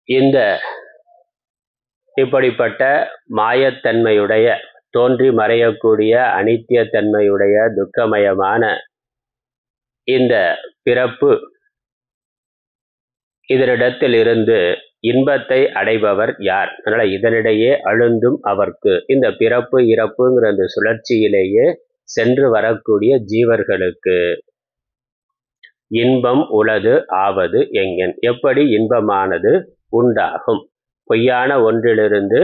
இந்த இப்படிப்பட்ட மாயத்தன்மையுடைய தோன்றி மறையக்கூடிய அனித்தியத்தன்மையுடைய துக்கமயமான இந்த பிறப்பு இதனிடத்தில் இருந்து இன்பத்தை அடைபவர் யார் அதனால இதனிடையே அழுந்தும் அவர்க்கு இந்த பிறப்பு இறப்புங்கிற அந்த சுழற்சியிலேயே சென்று வரக்கூடிய ஜீவர்களுக்கு இன்பம் உளது ஆவது எங்கன் எப்படி இன்பமானது உண்டாகும் பொய்யான ஒன்றிலிருந்து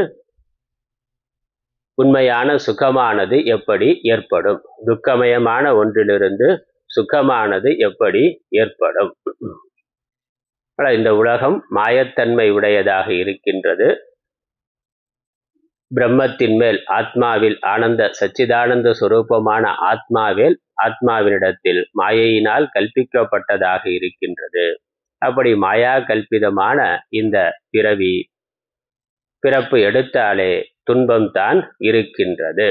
உண்மையான சுகமானது எப்படி ஏற்படும் துக்கமயமான ஒன்றிலிருந்து சுகமானது எப்படி ஏற்படும் இந்த உலகம் மாயத்தன்மை உடையதாக இருக்கின்றது பிரம்மத்தின் மேல் ஆத்மாவில் ஆனந்த சச்சிதானந்த சுரூபமான ஆத்மாவில் ஆத்மாவினிடத்தில் மாயையினால் கல்பிக்கப்பட்டதாக இருக்கின்றது அப்படி மாயா கல்பிதமான இந்த பிறவி பிறப்பு எடுத்தாலே துன்பம் தான் இருக்கின்றது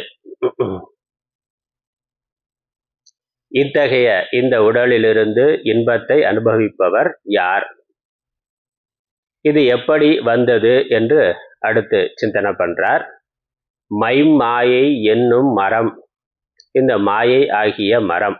இத்தகைய இந்த உடலிலிருந்து இன்பத்தை அனுபவிப்பவர் யார் இது எப்படி வந்தது என்று அடுத்து சிந்தனை பண்றார் மைமாயை என்னும் மரம் இந்த மாயை ஆகிய மரம்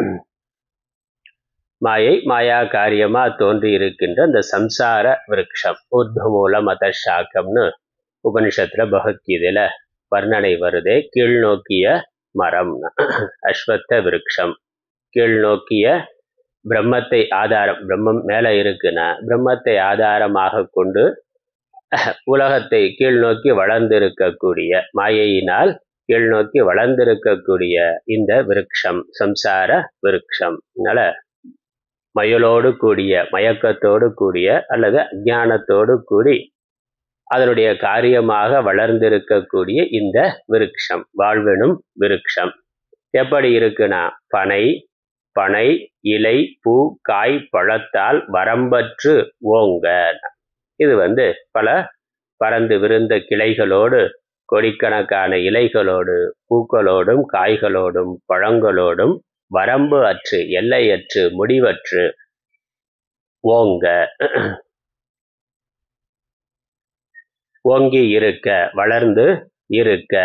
மாயை மாயா காரியமா தோன்றி இருக்கின்ற இந்த சம்சார விரக்ஷம் ஊர்துமூல மத சாக்கம்னு உபனிஷத்துல பகவத்கீதையில வர்ணனை வருதே கீழ்நோக்கிய மரம் அஸ்வத்த விரக்ஷம் கீழ்நோக்கிய பிரம்மத்தை ஆதாரம் பிரம்மம் மேல இருக்குன்னா பிரம்மத்தை ஆதாரமாக கொண்டு உலகத்தை கீழ்நோக்கி வளர்ந்திருக்கக்கூடிய மாயையினால் கீழ்நோக்கி வளர்ந்திருக்கக்கூடிய இந்த விருட்சம் சம்சார விருட்சம் அதனால மயலோடு கூடிய மயக்கத்தோடு கூடிய அல்லது அஜானத்தோடு கூடி அதனுடைய காரியமாக வளர்ந்திருக்கக்கூடிய இந்த விருட்சம் வாழ்வெனும் விருட்சம் எப்படி இருக்குன்னா பனை பனை இலை பூ காய் பழத்தால் வரம்பற்று ஓங்க இது வந்து பல பறந்து விருந்த கிளைகளோடு கொடிக்கணக்கான இலைகளோடு பூக்களோடும் காய்களோடும் பழங்களோடும் வரம்பு அற்று எல்லையற்று முடிவற்று ஓங்க ஓங்கி இருக்க வளர்ந்து இருக்க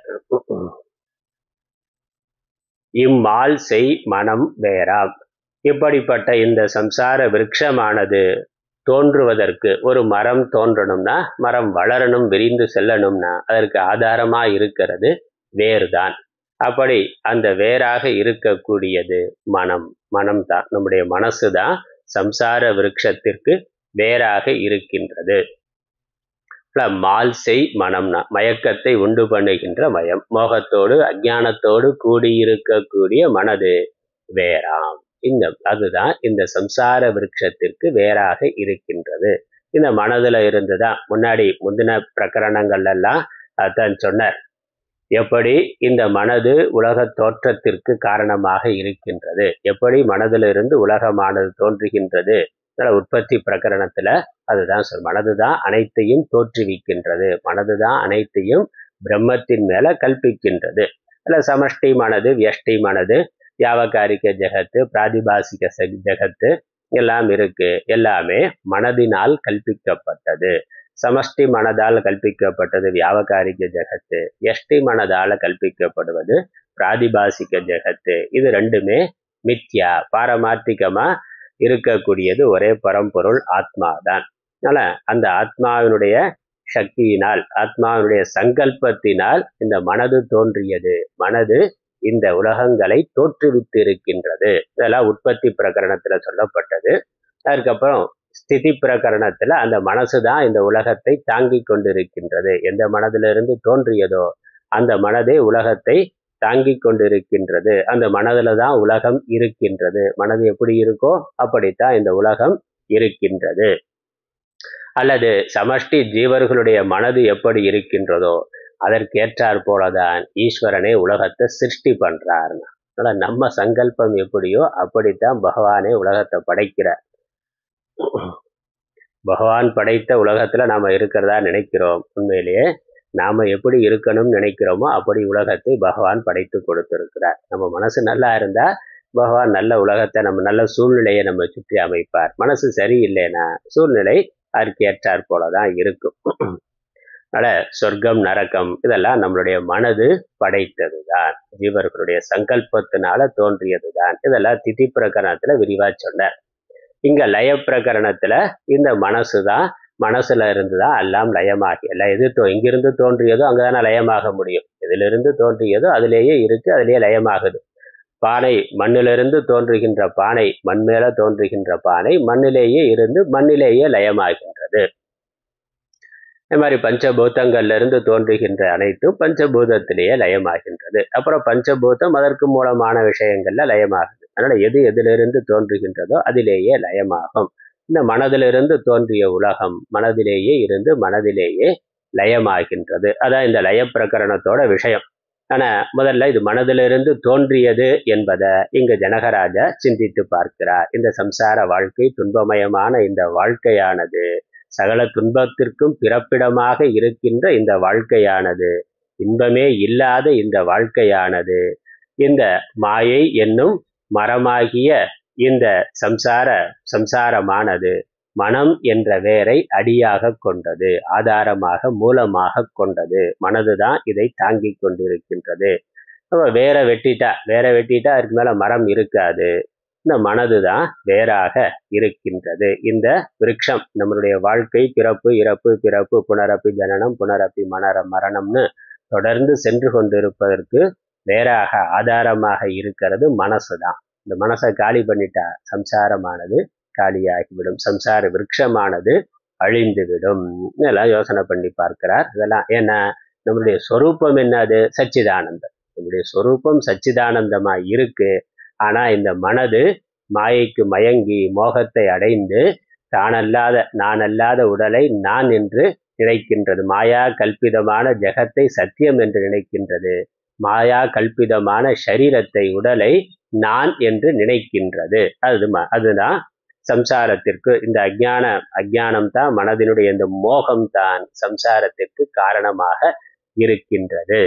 இம்மால் செய் மனம் வேறாம் இப்படிப்பட்ட இந்த சம்சார விருட்சமானது தோன்றுவதற்கு ஒரு மரம் தோன்றணும்னா மரம் வளரணும் விரிந்து செல்லணும்னா அதற்கு ஆதாரமா இருக்கிறது வேர்தான் அப்படி அந்த வேறாக இருக்கக்கூடியது மனம் மனம் தான் நம்முடைய மனசு தான் சம்சார விருட்சத்திற்கு வேறாக இருக்கின்றது மால் செய் மனம்னா மயக்கத்தை உண்டு பண்ணுகின்ற மயம் மோகத்தோடு அஜானத்தோடு கூடியிருக்கக்கூடிய மனது வேறாம் இந்த அதுதான் இந்த சம்சார விருட்சத்திற்கு வேறாக இருக்கின்றது இந்த மனதுல இருந்துதான் முன்னாடி முந்தின பிரகரணங்கள் எல்லாம் அதான் சொன்னார் எப்படி இந்த மனது உலக தோற்றத்திற்கு காரணமாக இருக்கின்றது எப்படி மனதிலிருந்து உலகமானது தோன்றுகின்றது உற்பத்தி பிரகரணத்துல அதுதான் சொல் மனதுதான் அனைத்தையும் தோற்றுவிக்கின்றது மனதுதான் அனைத்தையும் பிரம்மத்தின் மேல கல்பிக்கின்றது அல்ல சமஷ்டி மனது வியஷ்டி மனது வியாபகாரிக ஜெகத்து பிராதிபாசிக ஜெகத்து எல்லாம் இருக்கு எல்லாமே மனதினால் கல்பிக்கப்பட்டது சமஷ்டி மனதால் கல்பிக்கப்பட்டது வியாபகாரிக ஜெகத்து எஷ்டி மனதால கல்பிக்கப்படுவது பிராதிபாசிக ஜெகத்து இது ரெண்டுமே மித்யா பாரமார்த்திகமா இருக்கக்கூடியது ஒரே பரம்பொருள் ஆத்மா தான் அதனால அந்த ஆத்மாவினுடைய சக்தியினால் ஆத்மாவினுடைய சங்கல்பத்தினால் இந்த மனது தோன்றியது மனது இந்த உலகங்களை தோற்றுவித்து இருக்கின்றது இதெல்லாம் உற்பத்தி பிரகரணத்துல சொல்லப்பட்டது அதுக்கப்புறம் ஸ்திதி பிரகரணத்துல அந்த மனசு தான் இந்த உலகத்தை தாங்கி கொண்டிருக்கின்றது எந்த மனதிலிருந்து தோன்றியதோ அந்த மனதே உலகத்தை தாங்கி கொண்டிருக்கின்றது அந்த மனதில் தான் உலகம் இருக்கின்றது மனது எப்படி இருக்கோ அப்படித்தான் இந்த உலகம் இருக்கின்றது அல்லது சமஷ்டி ஜீவர்களுடைய மனது எப்படி இருக்கின்றதோ அதற்கேற்றாற் போலதான் ஈஸ்வரனே உலகத்தை சிருஷ்டி பண்றாருன்னா அதனால நம்ம சங்கல்பம் எப்படியோ அப்படித்தான் பகவானே உலகத்தை படைக்கிறார் பகவான் படைத்த உலகத்துல நாம இருக்கிறதா நினைக்கிறோம் உண்மையிலேயே நாம எப்படி இருக்கணும்னு நினைக்கிறோமோ அப்படி உலகத்தை பகவான் படைத்து கொடுத்திருக்கிறார் நம்ம மனசு நல்லா இருந்தா பகவான் நல்ல உலகத்தை நம்ம நல்ல சூழ்நிலையை நம்ம சுற்றி அமைப்பார் மனசு சரியில்லைன்னா சூழ்நிலை அதற்கு ஏற்றாற் போலதான் இருக்கும் அதனால சொர்க்கம் நரகம் இதெல்லாம் நம்மளுடைய மனது படைத்ததுதான் ஜீவர்களுடைய சங்கல்பத்தினால தோன்றியதுதான் இதெல்லாம் திதி பிரகரணத்துல விரிவா சொன்னார் இங்க லய பிரகரணத்துல இந்த மனசுதான் மனசுல இருந்துதான் எல்லாம் லயமாகி எல்லாம் எது தோ எங்கிருந்து தோன்றியதோ அங்கதானே லயமாக முடியும் எதிலிருந்து தோன்றியதோ அதிலேயே இருக்கு அதிலேயே லயமாகுது பானை மண்ணிலிருந்து தோன்றுகின்ற பானை மண் மேல தோன்றுகின்ற பானை மண்ணிலேயே இருந்து மண்ணிலேயே லயமாகின்றது இந்த மாதிரி பஞ்சபூதங்கள்ல இருந்து தோன்றுகின்ற அனைத்தும் பஞ்சபூதத்திலேயே லயமாகின்றது அப்புறம் பஞ்சபூதம் அதற்கு மூலமான விஷயங்கள்ல லயமாகுது அதனால எது எதிலிருந்து தோன்றுகின்றதோ அதிலேயே லயமாகும் இந்த மனதிலிருந்து தோன்றிய உலகம் மனதிலேயே இருந்து மனதிலேயே லயமாகின்றது அதான் இந்த லய பிரகரணத்தோட விஷயம் ஆனா முதல்ல இது மனதிலிருந்து தோன்றியது என்பதை இங்க ஜனகராஜா சிந்தித்து பார்க்கிறார் இந்த சம்சார வாழ்க்கை துன்பமயமான இந்த வாழ்க்கையானது சகல துன்பத்திற்கும் பிறப்பிடமாக இருக்கின்ற இந்த வாழ்க்கையானது இன்பமே இல்லாத இந்த வாழ்க்கையானது இந்த மாயை என்னும் மரமாகிய இந்த சம்சார சம்சாரமானது மனம் என்ற வேரை அடியாக கொண்டது ஆதாரமாக மூலமாக கொண்டது மனதுதான் இதை தாங்கி கொண்டிருக்கின்றது நம்ம வேற வெட்டிட்டா வேற வெட்டிட்டா அதுக்கு மேல மரம் இருக்காது இந்த மனதுதான் வேறாக இருக்கின்றது இந்த விருட்சம் நம்மளுடைய வாழ்க்கை பிறப்பு இறப்பு பிறப்பு புனரப்பி ஜனனம் புனரப்பி மனர மரணம்னு தொடர்ந்து சென்று கொண்டிருப்பதற்கு வேறாக ஆதாரமாக இருக்கிறது மனசுதான் இந்த மனசை காலி பண்ணிட்டா சம்சாரமானது காலியாகிவிடும் சம்சார விருட்சமானது அழிந்துவிடும் இதெல்லாம் யோசனை பண்ணி பார்க்கிறார் இதெல்லாம் ஏன்னா நம்மளுடைய சொரூபம் என்னது சச்சிதானந்தம் நம்முடைய சொரூபம் சச்சிதானந்தமா இருக்கு ஆனா இந்த மனது மாயைக்கு மயங்கி மோகத்தை அடைந்து தானல்லாத நான் அல்லாத உடலை நான் என்று நினைக்கின்றது மாயா கல்பிதமான ஜெகத்தை சத்தியம் என்று நினைக்கின்றது மாயா கல்பிதமான சரீரத்தை உடலை நான் என்று நினைக்கின்றது அது அதுதான் சம்சாரத்திற்கு இந்த அஜான அஜானம் தான் மனதினுடைய இந்த மோகம் தான் சம்சாரத்திற்கு காரணமாக இருக்கின்றது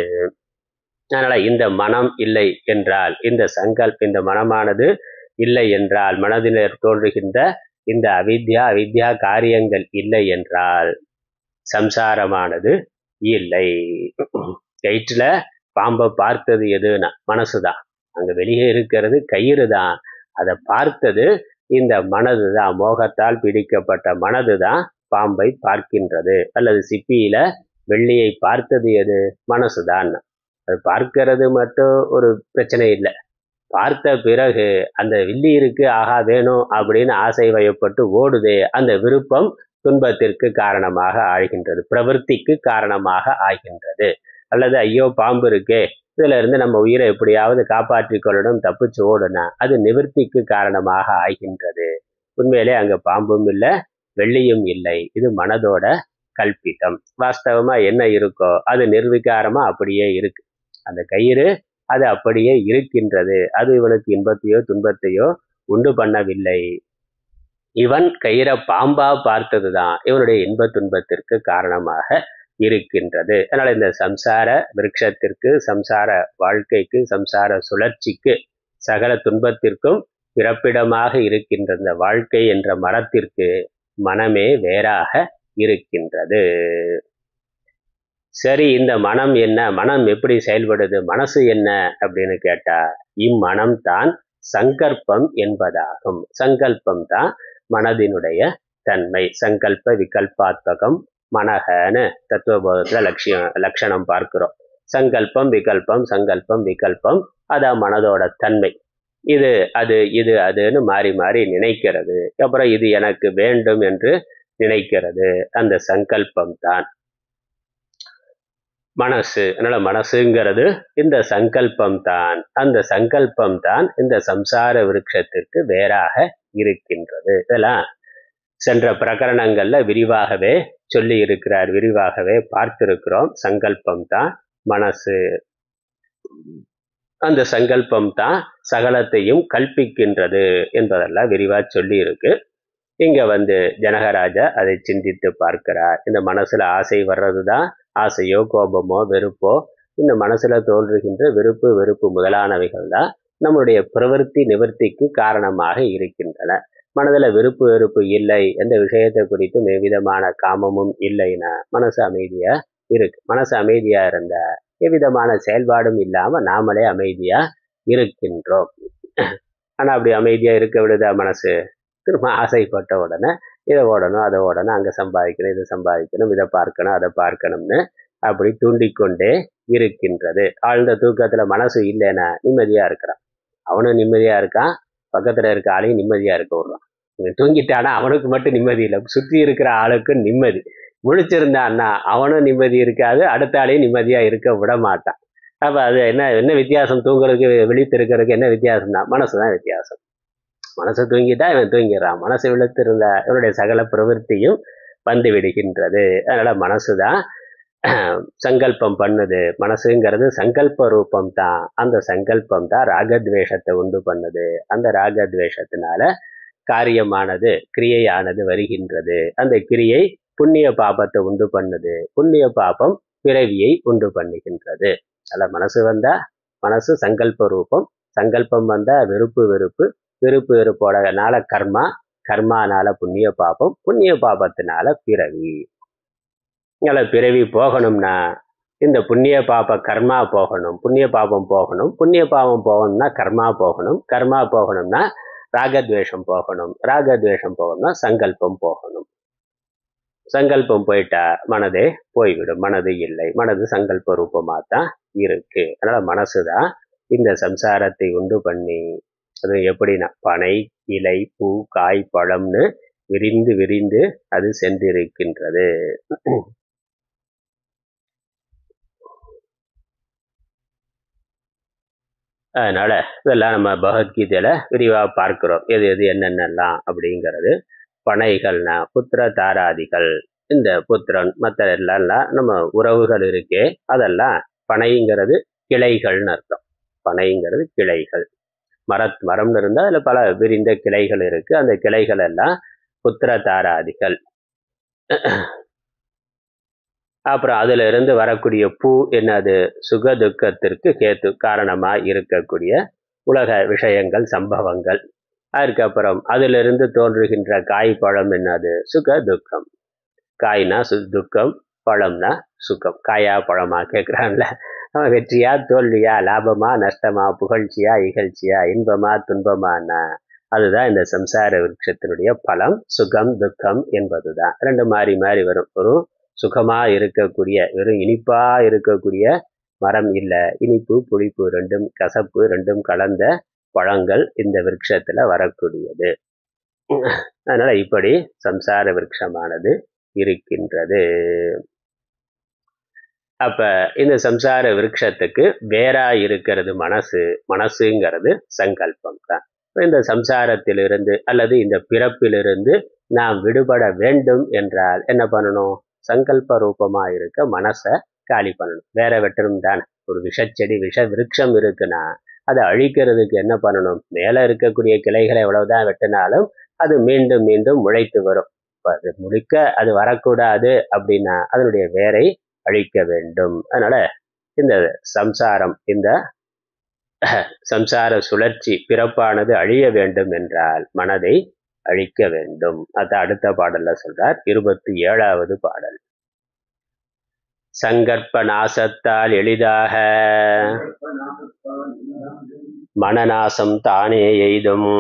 அதனால இந்த மனம் இல்லை என்றால் இந்த சங்கல்ப் இந்த மனமானது இல்லை என்றால் மனதினர் தோன்றுகின்ற இந்த அவித்யா அவித்யா காரியங்கள் இல்லை என்றால் சம்சாரமானது இல்லை கயிற்றுல பாம்பை பார்த்தது எதுனா மனசுதான் அங்க வெளியே இருக்கிறது கயிறு தான் அதை பார்த்தது இந்த மனது தான் மோகத்தால் பிடிக்கப்பட்ட மனது தான் பாம்பை பார்க்கின்றது அல்லது சிப்பியில வெள்ளியை பார்த்தது எது மனசுதான் அது பார்க்கிறது மட்டும் ஒரு பிரச்சனை இல்லை பார்த்த பிறகு அந்த வில்லி இருக்கு ஆகா வேணும் அப்படின்னு ஆசை வயப்பட்டு ஓடுதே அந்த விருப்பம் துன்பத்திற்கு காரணமாக ஆகின்றது பிரவൃத்திக்கு காரணமாக ஆகின்றது அல்லது ஐயோ பாம்பு இருக்கே இதுல இருந்து நம்ம உயிரை எப்படியாவது காப்பாற்றிக் கொள்ளணும் தப்பிச்சு ஓடுனா அது நிவர்த்திக்கு காரணமாக ஆகின்றது உண்மையிலே அங்க பாம்பும் இல்லை வெள்ளியும் இல்லை இது மனதோட கல்பிதம் வாஸ்தவமா என்ன இருக்கோ அது நிர்விகாரமா அப்படியே இருக்கு அந்த கயிறு அது அப்படியே இருக்கின்றது அது இவனுக்கு இன்பத்தையோ துன்பத்தையோ உண்டு பண்ணவில்லை இவன் கயிறை பாம்பா பார்த்ததுதான் இவனுடைய இன்ப துன்பத்திற்கு காரணமாக இருக்கின்றது அதனால இந்த சம்சார விருட்சத்திற்கு சம்சார வாழ்க்கைக்கு சம்சார சுழற்சிக்கு சகல துன்பத்திற்கும் பிறப்பிடமாக இருக்கின்ற இந்த வாழ்க்கை என்ற மரத்திற்கு மனமே வேறாக இருக்கின்றது சரி இந்த மனம் என்ன மனம் எப்படி செயல்படுது மனசு என்ன அப்படின்னு கேட்டா இம்மனம் தான் சங்கல்பம் என்பதாகும் சங்கல்பம் தான் மனதினுடைய தன்மை சங்கல்ப விகல்பாத்மகம் மனகன்னு தத்துவபோதத்துல லட்சியம் லட்சணம் பார்க்கிறோம் சங்கல்பம் விகல்பம் சங்கல்பம் விகல்பம் அதான் மனதோட தன்மை இது அது இது அதுன்னு மாறி மாறி நினைக்கிறது அப்புறம் இது எனக்கு வேண்டும் என்று நினைக்கிறது அந்த சங்கல்பம் தான் மனசு அதனால மனசுங்கிறது இந்த சங்கல்பம் தான் அந்த சங்கல்பம் தான் இந்த சம்சார விருட்சத்திற்கு வேறாக இருக்கின்றது இதெல்லாம் சென்ற பிரகரணங்கள்ல விரிவாகவே சொல்லி இருக்கிறார் விரிவாகவே பார்த்திருக்கிறோம் சங்கல்பம் தான் மனசு அந்த சங்கல்பம் தான் சகலத்தையும் கல்பிக்கின்றது என்பதெல்லாம் விரிவா சொல்லி இருக்கு இங்க வந்து ஜனகராஜா அதை சிந்தித்து பார்க்கிறார் இந்த மனசுல ஆசை வர்றது தான் ஆசையோ கோபமோ வெறுப்போ இந்த மனசுல தோன்றுகின்ற விருப்பு வெறுப்பு முதலானவைகள் தான் நம்முடைய பிரவருத்தி நிவர்த்திக்கு காரணமாக இருக்கின்றன மனதுல விருப்பு வெறுப்பு இல்லை எந்த விஷயத்தை குறித்தும் எவ்விதமான காமமும் இல்லைன்னா மனசு அமைதியா இருக்கு மனசு அமைதியா இருந்தா எவ்விதமான செயல்பாடும் இல்லாம நாமளே அமைதியா இருக்கின்றோம் ஆனா அப்படி அமைதியா இருக்க விடுதா மனசு திரும்ப ஆசைப்பட்ட உடனே இதை ஓடணும் அதை ஓடணும் அங்க சம்பாதிக்கணும் இதை சம்பாதிக்கணும் இதை பார்க்கணும் அதை பார்க்கணும்னு அப்படி தூண்டிக்கொண்டே இருக்கின்றது ஆழ்ந்த தூக்கத்துல மனசு இல்லைன்னா நிம்மதியா இருக்கிறான் அவனும் நிம்மதியா இருக்கான் பக்கத்துல இருக்க ஆளையும் நிம்மதியா இருக்க விடுறான் இவன் தூங்கிட்டானா அவனுக்கு மட்டும் நிம்மதி இல்லை சுத்தி இருக்கிற ஆளுக்கு நிம்மதி முழிச்சிருந்தான்னா அவனும் நிம்மதி இருக்காது அடுத்த ஆளையும் நிம்மதியா இருக்க விட மாட்டான் அப்ப அது என்ன என்ன வித்தியாசம் தூங்குறதுக்கு விழித்து இருக்கிறதுக்கு என்ன வித்தியாசம் தான் மனசுதான் வித்தியாசம் மனசு தூங்கிட்டா இவன் தூங்கிடுறான் மனசு விழுத்திருந்த இவனுடைய சகல பிரவൃத்தியும் வந்து விடுகின்றது அதனால மனசுதான் சங்கல்பம் பண்ணுது மனசுங்கிறது சங்கல்ப ரூபம் தான் அந்த சங்கல்பம் தான் ராகத்வேஷத்தை உண்டு பண்ணுது அந்த ராகத்வேஷத்தினால காரியமானது கிரியையானது வருகின்றது அந்த கிரியை புண்ணிய பாபத்தை உண்டு பண்ணுது புண்ணிய பாபம் பிறவியை உண்டு பண்ணுகின்றது அல்ல மனசு வந்தா மனசு சங்கல்ப ரூபம் சங்கல்பம் வந்தா வெறுப்பு வெறுப்பு விருப்பு வெறுப்போடனால கர்மா கர்மானால புண்ணிய பாபம் புண்ணிய பாபத்தினால பிறவி இங்கே பிறவி போகணும்னா இந்த புண்ணிய பாப கர்மா போகணும் புண்ணிய பாபம் போகணும் புண்ணிய பாபம் போகணும்னா கர்மா போகணும் கர்மா போகணும்னா ராகத்வேஷம் போகணும் ராகத்வேஷம் போகணும்னா சங்கல்பம் போகணும் சங்கல்பம் போயிட்டா மனதே போய்விடும் மனது இல்லை மனது சங்கல்ப ரூபமா தான் இருக்கு அதனால மனசுதான் இந்த சம்சாரத்தை உண்டு பண்ணி அது எப்படின்னா பனை இலை பூ காய் பழம்னு விரிந்து விரிந்து அது சென்றிருக்கின்றது அதனால இதெல்லாம் நம்ம பகவத்கீதையில விரிவா பார்க்கிறோம் எது எது என்னென்னலாம் அப்படிங்கிறது பனைகள்னா புத்திர தாராதிகள் இந்த புத்திரன் மற்ற எல்லாம் நம்ம உறவுகள் இருக்கே அதெல்லாம் பனைங்கிறது கிளைகள்னு அர்த்தம் பனைங்கிறது கிளைகள் மர மரம்னு இருந்தால் அதில் பல விரிந்த கிளைகள் இருக்கு அந்த கிளைகள் எல்லாம் புத்திர தாராதிகள் அப்புறம் அதுல இருந்து வரக்கூடிய பூ என்னது சுக துக்கத்திற்கு கேத்து காரணமா இருக்கக்கூடிய உலக விஷயங்கள் சம்பவங்கள் அதுக்கப்புறம் அதிலிருந்து தோன்றுகின்ற காய் பழம் என்னது சுக துக்கம் காய்னா சு துக்கம் பழம்னா சுகம் காயா பழமா கேட்குறான்ல அவன் வெற்றியா தோல்வியா லாபமா நஷ்டமா புகழ்ச்சியா இகழ்ச்சியா இன்பமா துன்பமானா அதுதான் இந்த சம்சார விருட்சத்தினுடைய பலம் சுகம் துக்கம் என்பதுதான் ரெண்டு மாறி மாறி வரும் ஒரு சுகமா இருக்கக்கூடிய வெறும் இனிப்பா இருக்கக்கூடிய மரம் இல்லை இனிப்பு புளிப்பு ரெண்டும் கசப்பு ரெண்டும் கலந்த பழங்கள் இந்த விருட்சத்துல வரக்கூடியது அதனால இப்படி சம்சார விருட்சமானது இருக்கின்றது அப்ப இந்த சம்சார விருட்சத்துக்கு வேறா இருக்கிறது மனசு மனசுங்கிறது சங்கல்பம் தான் இந்த சம்சாரத்திலிருந்து அல்லது இந்த பிறப்பிலிருந்து நாம் விடுபட வேண்டும் என்றால் என்ன பண்ணணும் சங்கல்ப ரூபமா இருக்க மனசை காலி பண்ணணும் வேற வெட்டணும் தான் ஒரு விஷச்செடி விஷ விருட்சம் இருக்குன்னா அதை அழிக்கிறதுக்கு என்ன பண்ணணும் மேல இருக்கக்கூடிய கிளைகளை எவ்வளவுதான் வெட்டினாலும் அது மீண்டும் மீண்டும் முளைத்து வரும் அது முழுக்க அது வரக்கூடாது அப்படின்னா அதனுடைய வேரை அழிக்க வேண்டும் அதனால இந்த சம்சாரம் இந்த சம்சார சுழற்சி பிறப்பானது அழிய வேண்டும் என்றால் மனதை அழிக்க வேண்டும் அது அடுத்த பாடல்ல சொல்றார் இருபத்தி ஏழாவது பாடல் சங்கற்ப நாசத்தால் எளிதாக மனநாசம் தானே எய்தும்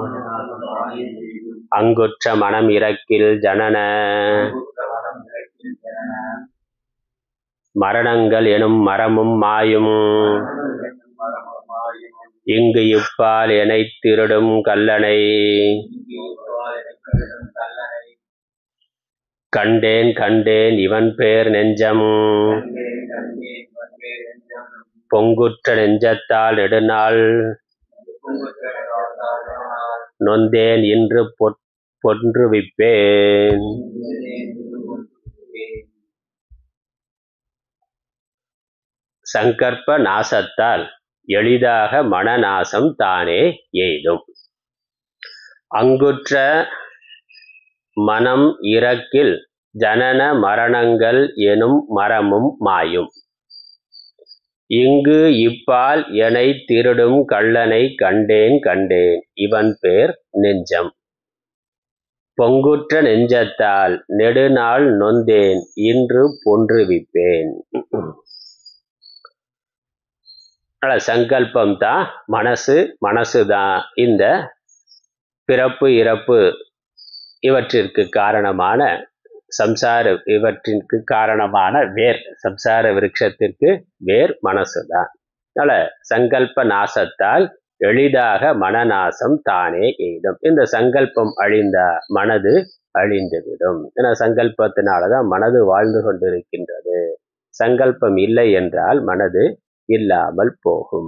அங்குற்ற மனம் இறக்கில் ஜனன மரணங்கள் எனும் மரமும் மாயும் இங்கு இப்பால் எனை திருடும் கல்லனை கண்டேன் கண்டேன் இவன் பேர் நெஞ்சம் பொங்குற்ற நெஞ்சத்தால் நெடுநாள் நொந்தேன் இன்று பொன்றுவிப்பேன் சங்கற்ப நாசத்தால் எளிதாக மனநாசம் தானே எய்தும் அங்குற்ற மனம் இறக்கில் ஜனன மரணங்கள் எனும் மரமும் மாயும் இங்கு இப்பால் எனை திருடும் கள்ளனை கண்டேன் கண்டேன் இவன் பேர் நெஞ்சம் பொங்குற்ற நெஞ்சத்தால் நெடுநாள் நொந்தேன் இன்று பொன்றுவிப்பேன் சங்கல்பம் தான் மனசு மனசு தான் இந்த பிறப்பு இறப்பு இவற்றிற்கு காரணமான சம்சார இவற்றிற்கு காரணமான வேர் சம்சார விருட்சத்திற்கு வேர் மனசுதான் அதனால சங்கல்ப நாசத்தால் எளிதாக மனநாசம் தானே எய்தும் இந்த சங்கல்பம் அழிந்த மனது அழிந்துவிடும் ஏன்னா சங்கல்பத்தினாலதான் மனது வாழ்ந்து கொண்டிருக்கின்றது சங்கல்பம் இல்லை என்றால் மனது இல்லாமல் போகும்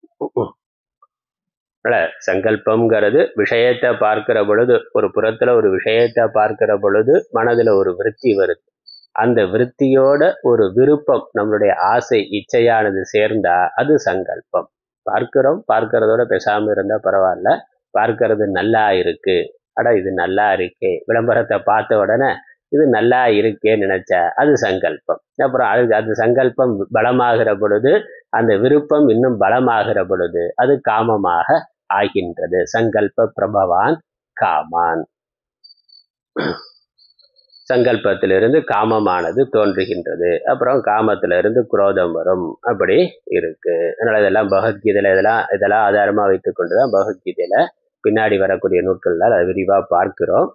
சங்கல்பம்ங்கிறது விஷயத்தை பார்க்கிற பொழுது ஒரு புறத்துல ஒரு விஷயத்தை பார்க்கிற பொழுது மனதுல ஒரு விருத்தி வருது அந்த விருத்தியோட ஒரு விருப்பம் நம்மளுடைய ஆசை இச்சையானது சேர்ந்தா அது சங்கல்பம் பார்க்கிறோம் பார்க்கறதோட பேசாம இருந்தா பரவாயில்ல பார்க்கறது நல்லா இருக்கு அட இது நல்லா இருக்கே விளம்பரத்தை பார்த்த உடனே இது நல்லா இருக்கேன்னு நினைச்சா அது சங்கல்பம் அப்புறம் அது அது சங்கல்பம் பலமாகிற பொழுது அந்த விருப்பம் இன்னும் பலமாகிற பொழுது அது காமமாக ஆகின்றது சங்கல்ப பிரபவான் காமான் சங்கல்பத்திலிருந்து காமமானது தோன்றுகின்றது அப்புறம் காமத்திலிருந்து குரோதம் வரும் அப்படி இருக்கு அதனால இதெல்லாம் பகவத்கீதையில இதெல்லாம் இதெல்லாம் ஆதாரமா வைத்துக் கொண்டுதான் பகவத்கீதையில பின்னாடி வரக்கூடிய நூட்கள்ல அதை விரிவா பார்க்கிறோம்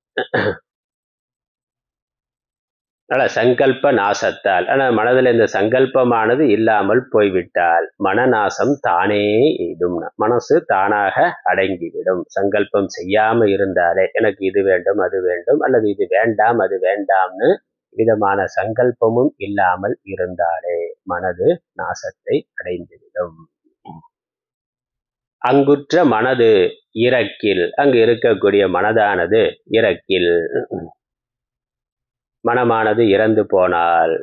அதனால சங்கல்ப நாசத்தால் ஆனால் மனதில் இந்த சங்கல்பமானது இல்லாமல் போய்விட்டால் மனநாசம் தானே எய்தும் மனசு தானாக அடங்கிவிடும் சங்கல்பம் செய்யாம இருந்தாலே எனக்கு இது வேண்டும் அது வேண்டும் அல்லது இது வேண்டாம் அது வேண்டாம்னு விதமான சங்கல்பமும் இல்லாமல் இருந்தாலே மனது நாசத்தை அடைந்துவிடும் அங்குற்ற மனது இறக்கில் அங்கு இருக்கக்கூடிய மனதானது இறக்கில் மனமானது இறந்து போனால்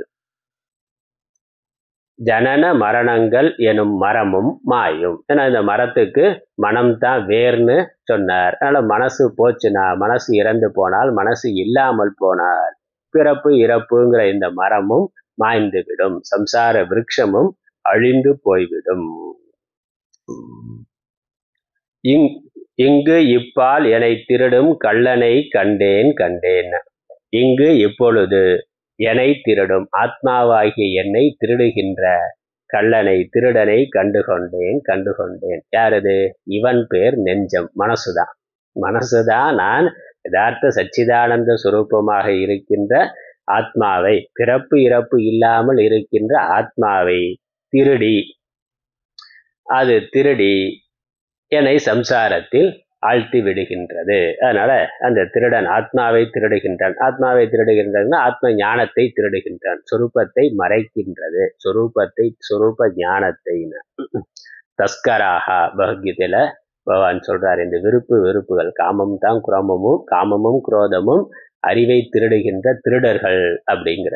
ஜனன மரணங்கள் எனும் மரமும் மாயும் ஏன்னா இந்த மரத்துக்கு மனம்தான் வேர்னு சொன்னார் அதனால மனசு போச்சுன்னா மனசு இறந்து போனால் மனசு இல்லாமல் போனால் பிறப்பு இறப்புங்கிற இந்த மரமும் மாய்ந்துவிடும் சம்சார விருட்சமும் அழிந்து போய்விடும் இங்கு இப்பால் என்னை திருடும் கள்ளனை கண்டேன் கண்டேன் இங்கு இப்பொழுது என்னை திருடும் ஆத்மாவாகிய என்னை திருடுகின்ற கள்ளனை திருடனை கண்டுகொண்டேன் கண்டுகொண்டேன் யாரது இவன் பேர் நெஞ்சம் மனசுதான் மனசுதான் நான் யதார்த்த சச்சிதானந்த சுரூபமாக இருக்கின்ற ஆத்மாவை பிறப்பு இறப்பு இல்லாமல் இருக்கின்ற ஆத்மாவை திருடி அது திருடி என்னை சம்சாரத்தில் ஆழ்த்தி விடுகின்றது அதனால அந்த திருடன் ஆத்மாவை திருடுகின்றான் ஆத்மாவை திருடுகின்றதுன்னா ஆத்ம ஞானத்தை திருடுகின்றான் சொரூபத்தை மறைக்கின்றது சொரூபத்தை சொரூப ஞானத்தை தஸ்கராக பகவத்கீதையில பகவான் சொல்றார் இந்த விருப்பு வெறுப்புகள் காமம் தான் குரமமும் காமமும் குரோதமும் அறிவை திருடுகின்ற திருடர்கள் அப்படிங்கிற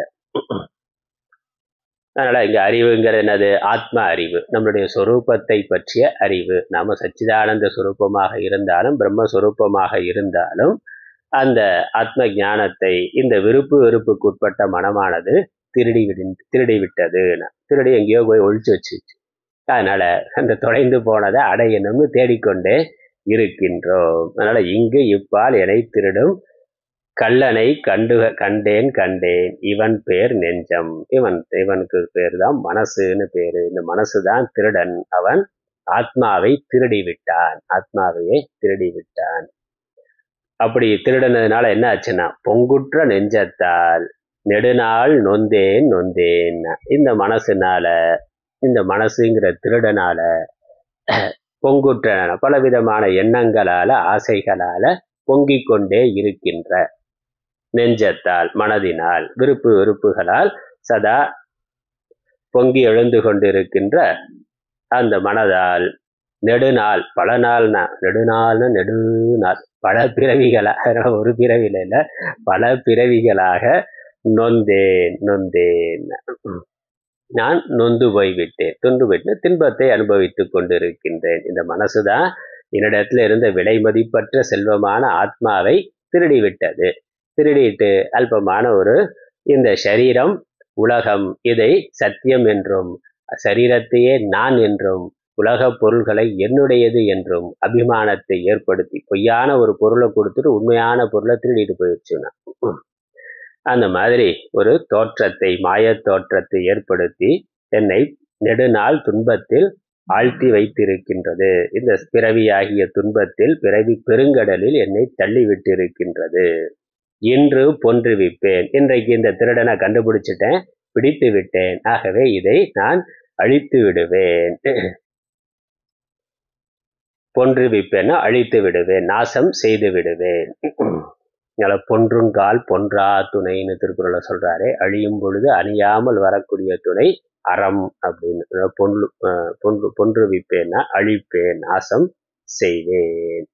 அதனால இங்க அறிவுங்கிறது என்னது ஆத்ம அறிவு நம்மளுடைய சொரூபத்தை பற்றிய அறிவு நாம சச்சிதானந்த சுரூபமாக இருந்தாலும் பிரம்மஸ்வரூபமாக இருந்தாலும் அந்த ஆத்ம ஞானத்தை இந்த விருப்பு வெறுப்புக்கு உட்பட்ட மனமானது திருடி விடு திருடி விட்டது திருடி எங்கேயோ போய் ஒழிச்சு வச்சுச்சு அதனால அந்த தொலைந்து போனதை அடையணும்னு தேடிக்கொண்டே இருக்கின்றோம் அதனால இங்கு இப்பால் எனை திருடும் கள்ளனை கண்டு கண்டேன் கண்டேன் இவன் பேர் நெஞ்சம் இவன் இவனுக்கு பேர் தான் மனசுன்னு பேரு இந்த மனசு தான் திருடன் அவன் ஆத்மாவை திருடி விட்டான் ஆத்மாவையே திருடி விட்டான் அப்படி திருடினதுனால என்ன ஆச்சுன்னா பொங்குற்ற நெஞ்சத்தால் நெடுநாள் நொந்தேன் நொந்தேன் இந்த மனசுனால இந்த மனசுங்கிற திருடனால பொங்குற்ற பலவிதமான எண்ணங்களால ஆசைகளால பொங்கிக் கொண்டே இருக்கின்ற நெஞ்சத்தால் மனதினால் விருப்பு வெறுப்புகளால் சதா பொங்கி எழுந்து கொண்டிருக்கின்ற அந்த மனதால் நெடுநாள் பல நாள்னா நெடுநாள்னு நெடுநாள் பல பிறவிகளாக ஒரு பிறவில இல்ல பல பிறவிகளாக நொந்தேன் நொந்தேன் நான் நொந்து போய்விட்டேன் தொண்டு போயிட்டு துன்பத்தை அனுபவித்துக் கொண்டிருக்கின்றேன் இந்த மனசுதான் என்னிடத்துல இருந்த விலை மதிப்பற்ற செல்வமான ஆத்மாவை திருடிவிட்டது திருடிட்டு அல்பமான ஒரு இந்த சரீரம் உலகம் இதை சத்தியம் என்றும் சரீரத்தையே நான் என்றும் உலக பொருள்களை என்னுடையது என்றும் அபிமானத்தை ஏற்படுத்தி பொய்யான ஒரு பொருளை கொடுத்துட்டு உண்மையான பொருளை திருடிட்டு போயிடுச்சுன்னா அந்த மாதிரி ஒரு தோற்றத்தை மாயத் தோற்றத்தை ஏற்படுத்தி என்னை நெடுநாள் துன்பத்தில் ஆழ்த்தி வைத்திருக்கின்றது இந்த பிறவியாகிய துன்பத்தில் பிறவி பெருங்கடலில் என்னை தள்ளிவிட்டிருக்கின்றது இன்று பொன்றுவிப்பேன் இன்றைக்கு இந்த திருடனை கண்டுபிடிச்சிட்டேன் பிடித்து விட்டேன் ஆகவே இதை நான் அழித்து விடுவேன் பொன்று விப்பேன்னா அழித்து விடுவேன் நாசம் செய்து விடுவேன் அதனால பொன்றுங்கால் பொன்றா துணைன்னு திருக்குறளை சொல்றாரு அழியும் பொழுது அணியாமல் வரக்கூடிய துணை அறம் அப்படின்னு அதாவது பொன்று அஹ் பொன்று பொன்று விப்பேன்னா அழிப்பேன் நாசம் செய்வேன்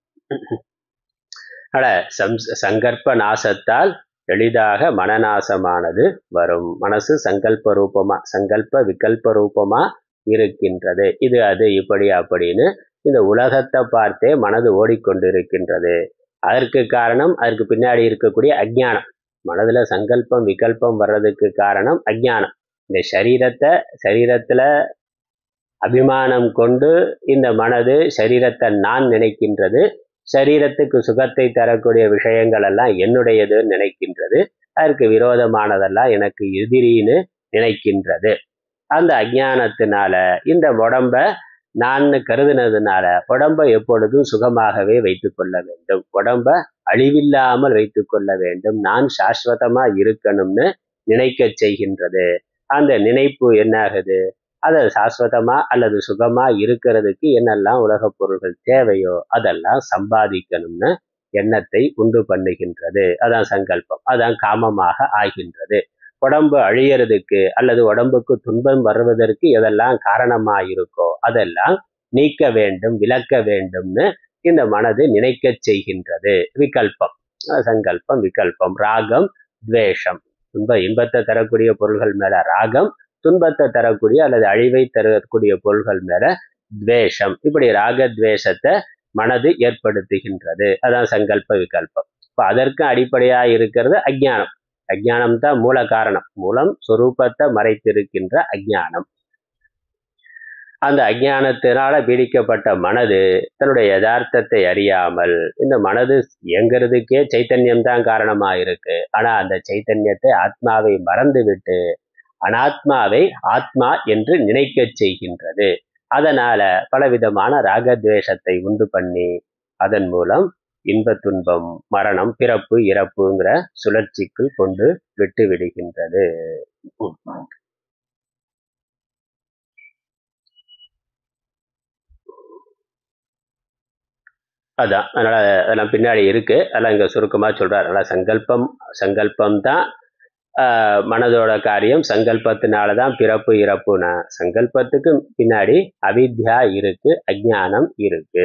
அட சம் சங்கற்ப நாசத்தால் எளிதாக மனநாசமானது வரும் மனசு சங்கல்ப ரூபமா சங்கல்ப விகல்ப ரூபமா இருக்கின்றது இது அது இப்படி அப்படின்னு இந்த உலகத்தை பார்த்தே மனது ஓடிக்கொண்டிருக்கின்றது அதற்கு காரணம் அதற்கு பின்னாடி இருக்கக்கூடிய அஜ்ஞானம் மனதுல சங்கல்பம் விகல்பம் வர்றதுக்கு காரணம் அஜ்ஞானம் இந்த சரீரத்தை சரீரத்துல அபிமானம் கொண்டு இந்த மனது சரீரத்தை நான் நினைக்கின்றது சரீரத்துக்கு சுகத்தை தரக்கூடிய விஷயங்கள் எல்லாம் என்னுடையதுன்னு நினைக்கின்றது அதற்கு விரோதமானதெல்லாம் எனக்கு எதிரின்னு நினைக்கின்றது அந்த அஜ்ஞானத்தினால இந்த உடம்ப நான் கருதினதுனால உடம்பை எப்பொழுதும் சுகமாகவே வைத்துக் கொள்ள வேண்டும் உடம்ப அழிவில்லாமல் வைத்துக் கொள்ள வேண்டும் நான் சாஸ்வதமா இருக்கணும்னு நினைக்க செய்கின்றது அந்த நினைப்பு என்னாகுது அது சாஸ்வதமா அல்லது சுகமா இருக்கிறதுக்கு என்னெல்லாம் உலகப் பொருள்கள் தேவையோ அதெல்லாம் சம்பாதிக்கணும்னு எண்ணத்தை உண்டு பண்ணுகின்றது அதான் சங்கல்பம் அதான் காமமாக ஆகின்றது உடம்பு அழியறதுக்கு அல்லது உடம்புக்கு துன்பம் வருவதற்கு எதெல்லாம் காரணமா இருக்கோ அதெல்லாம் நீக்க வேண்டும் விளக்க வேண்டும்னு இந்த மனது நினைக்க செய்கின்றது விகல்பம் அஹ் சங்கல்பம் விகல்பம் ராகம் துவேஷம் துன்ப இன்பத்தை தரக்கூடிய பொருள்கள் மேல ராகம் துன்பத்தை தரக்கூடிய அல்லது அழிவை தரக்கூடிய பொருள்கள் மேல துவேஷம் இப்படி ராக துவேஷத்தை மனது ஏற்படுத்துகின்றது அதான் சங்கல்ப விகல்பம் இப்போ அதற்கு அடிப்படையா இருக்கிறது அஜ்ஞானம் அஜ்ஞானம் தான் மூல காரணம் மூலம் சொரூபத்தை மறைத்திருக்கின்ற அஜ்ஞானம் அந்த அஜ்ஞானத்தினால பீடிக்கப்பட்ட மனது தன்னுடைய யதார்த்தத்தை அறியாமல் இந்த மனது இயங்கிறதுக்கே சைத்தன்யம் தான் காரணமா இருக்கு ஆனா அந்த சைத்தன்யத்தை ஆத்மாவை மறந்துவிட்டு அனாத்மாவை ஆத்மா என்று நினைக்க செய்கின்றது அதனால பலவிதமான ராகத்வேஷத்தை உண்டு பண்ணி அதன் மூலம் இன்ப துன்பம் மரணம் பிறப்பு இறப்புங்கிற சுழற்சிக்குள் கொண்டு விட்டு விடுகின்றது அதான் அதனால அதெல்லாம் பின்னாடி இருக்கு அதெல்லாம் இங்க சுருக்கமா சொல்றாரு அதனால சங்கல்பம் சங்கல்பம் தான் ஆஹ், மனதோட காரியம் சங்கல்பத்தினால தான் பிறப்பு இறப்புனா சங்கல்பத்துக்கு பின்னாடி அவித்யா இருக்கு அஜ்ஞானம் இருக்கு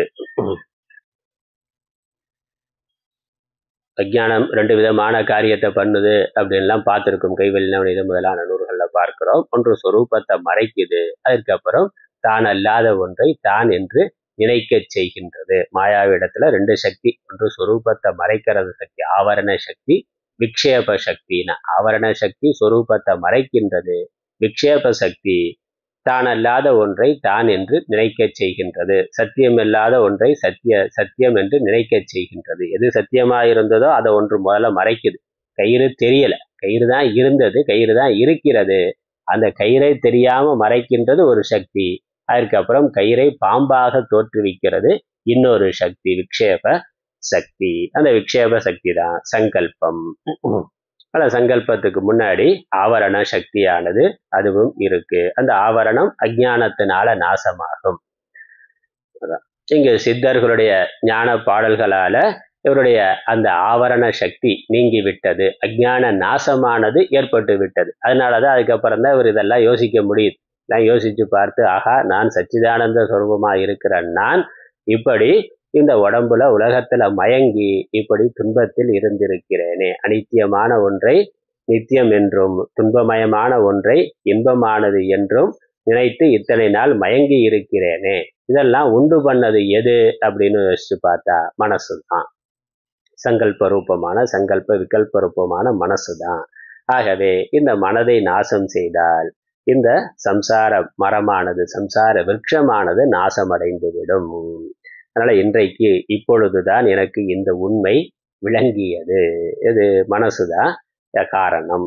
அஜ்ஞானம் ரெண்டு விதமான காரியத்தை பண்ணுது அப்படின்லாம் பார்த்துருக்கோம் கைவெளினம் இது முதலான நூல்களில் பார்க்கிறோம் ஒன்று சொரூபத்தை மறைக்குது அதுக்கப்புறம் தான் அல்லாத ஒன்றை தான் என்று நினைக்க செய்கின்றது மாயாவிடத்துல ரெண்டு சக்தி ஒன்று சொரூபத்தை மறைக்கிறது சக்தி ஆவரண சக்தி விக்ஷேப சக்தினா ஆவரண சக்தி சொரூபத்தை மறைக்கின்றது விக்ஷேப சக்தி தான் அல்லாத ஒன்றை தான் என்று நினைக்க செய்கின்றது சத்தியம் இல்லாத ஒன்றை சத்திய சத்தியம் என்று நினைக்க செய்கின்றது எது சத்தியமா இருந்ததோ அதை ஒன்று முதல்ல மறைக்குது கயிறு தெரியல கயிறு தான் இருந்தது கயிறு தான் இருக்கிறது அந்த கயிறை தெரியாம மறைக்கின்றது ஒரு சக்தி அதுக்கப்புறம் கயிறை பாம்பாக தோற்றுவிக்கிறது இன்னொரு சக்தி விக்ஷேப சக்தி அந்த விக்ஷேப சக்தி தான் சங்கல்பம் அந்த சங்கல்பத்துக்கு முன்னாடி ஆவரண சக்தியானது அதுவும் இருக்கு அந்த ஆவரணம் அஜ்ஞானத்தினால நாசமாகும் அதான். இங்கு சித்தர்களுடைய ஞான பாடல்களால இவருடைய அந்த ஆவரண சக்தி நீங்கி விட்டது அஜ்ஞான நாசமானது ஏற்பட்டு விட்டது அதனாலதான் அதுக்கப்புறம் தான் இவர் இதெல்லாம் யோசிக்க முடியுது எல்லாம் யோசிச்சு பார்த்து ஆஹா நான் சச்சிதானந்த சொரூபமா இருக்கிற நான் இப்படி இந்த உடம்புல உலகத்துல மயங்கி இப்படி துன்பத்தில் இருந்திருக்கிறேனே அனித்தியமான ஒன்றை நித்தியம் என்றும் துன்பமயமான ஒன்றை இன்பமானது என்றும் நினைத்து இத்தனை நாள் மயங்கி இருக்கிறேனே இதெல்லாம் உண்டு பண்ணது எது அப்படின்னு யோசிச்சு பார்த்தா மனசு தான் சங்கல்ப ரூபமான சங்கல்ப விகல்ப ரூபமான மனசு தான் ஆகவே இந்த மனதை நாசம் செய்தால் இந்த சம்சார மரமானது சம்சார விருட்சமானது நாசமடைந்து விடும் அதனால இன்றைக்கு இப்பொழுதுதான் எனக்கு இந்த உண்மை விளங்கியது இது மனசுதான் காரணம்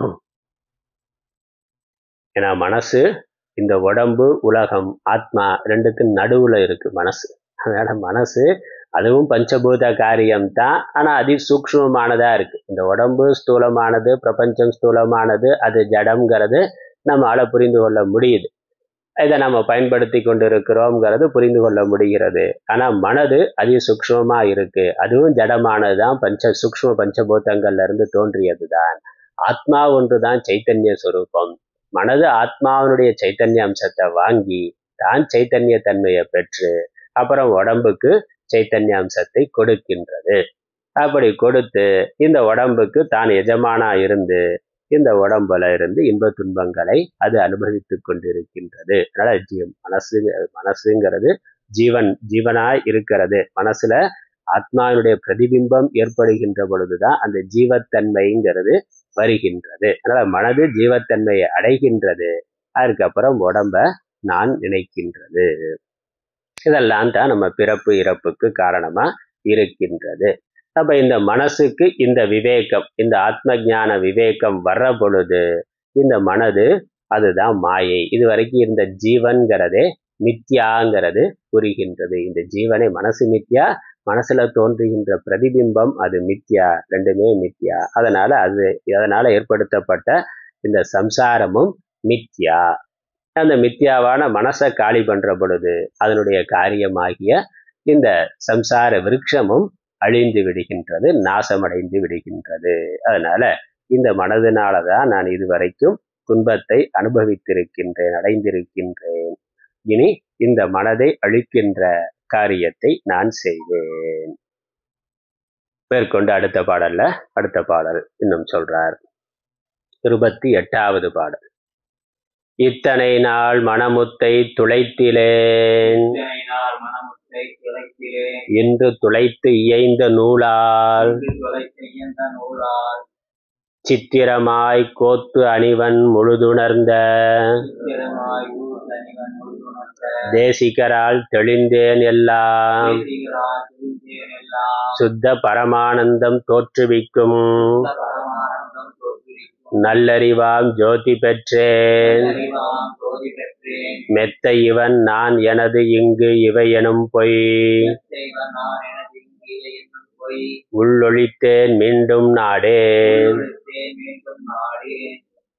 ஏன்னா மனசு இந்த உடம்பு உலகம் ஆத்மா ரெண்டுக்கும் நடுவுல இருக்கு மனசு அதனால மனசு அதுவும் பஞ்சபூத காரியம் தான் ஆனா அதி சூக்ஷ்மமானதா இருக்கு இந்த உடம்பு ஸ்தூலமானது பிரபஞ்சம் ஸ்தூலமானது அது ஜடம்ங்கிறது நம்மளால புரிந்து கொள்ள முடியுது இதை நம்ம பயன்படுத்தி கொண்டு இருக்கிறோம்ங்கிறது புரிந்து கொள்ள முடிகிறது ஆனா மனது அதி சூக்ஷ்மமா இருக்கு அதுவும் ஜடமானதுதான் பஞ்ச சூக்ஷ்ம பஞ்சபூதங்கள்ல இருந்து தோன்றியதுதான் ஆத்மா ஒன்றுதான் சைத்தன்ய சொரூபம் மனது ஆத்மாவினுடைய சைத்தன்ய அம்சத்தை வாங்கி தான் சைத்தன்ய தன்மையை பெற்று அப்புறம் உடம்புக்கு சைத்தன்ய அம்சத்தை கொடுக்கின்றது அப்படி கொடுத்து இந்த உடம்புக்கு தான் எஜமானா இருந்து இந்த உடம்புல இருந்து இன்ப துன்பங்களை அது அனுபவித்து கொண்டிருக்கின்றது அதனால ஜீ மனசு மனசுங்கிறது ஜீவன் ஜீவனாய் இருக்கிறது மனசுல ஆத்மாவினுடைய பிரதிபிம்பம் ஏற்படுகின்ற பொழுதுதான் அந்த ஜீவத்தன்மைங்கிறது வருகின்றது அதனால மனது ஜீவத்தன்மையை அடைகின்றது அதுக்கப்புறம் உடம்ப நான் நினைக்கின்றது இதெல்லாம் தான் நம்ம பிறப்பு இறப்புக்கு காரணமா இருக்கின்றது அப்ப இந்த மனசுக்கு இந்த விவேகம் இந்த ஆத்ம ஞான விவேகம் வர்ற பொழுது இந்த மனது அதுதான் மாயை இது வரைக்கும் இருந்த ஜீவன்கிறதே மித்யாங்கிறது புரிகின்றது இந்த ஜீவனை மனசு மித்யா மனசுல தோன்றுகின்ற பிரதிபிம்பம் அது மித்யா ரெண்டுமே மித்யா அதனால அது அதனால ஏற்படுத்தப்பட்ட இந்த சம்சாரமும் மித்யா அந்த மித்யாவான மனசை காலி பண்ற பொழுது அதனுடைய காரியமாகிய இந்த சம்சார விருட்சமும் அழிந்து விடுகின்றது நாசமடைந்து விடுகின்றது அதனால இந்த மனதினாலதான் நான் இதுவரைக்கும் துன்பத்தை அனுபவித்திருக்கின்றேன் அடைந்திருக்கின்றேன் இனி இந்த மனதை அழிக்கின்ற காரியத்தை நான் செய்வேன் மேற்கொண்டு அடுத்த பாடல்ல அடுத்த பாடல் இன்னும் சொல்றார் இருபத்தி எட்டாவது பாடல் இத்தனை நாள் மனமுத்தை துளைத்திலேன் இத்தனை நாள் மனமுத்தை துளைக்கிறேன் இன்று துளைத்து இயைந்த நூலால் இன்று தொலைத்த இயந்த நூலால் சித்திரமாய் கோத்து அணிவன் முழுதுணர்ந்த சித்திரமாய் ஊர் தனிவன் முழுதுணர்ந்த தேசிகரால் தெளிந்தேன் எல்லாம் செய்திகளால் தெரிந்தேன் எல்லாம் சுத்த பரமானந்தம் தோற்றுவிக்கும் பரமானந்தம் தோற்றுவிக்கும் நல்லறிவாம் ஜோதி பெற்றேன் அறிவாம் ஜோதி பெற்றேன் மெத்த இவன் நான் எனது இங்கு இவை எனும் பொய் செய்வன் நான் எனது இங்கே என்னும் பொய் உள்ளொழித்தேன் மீண்டும் நாடேன் உள்ளத்தேன் மீண்டும் நாடேன்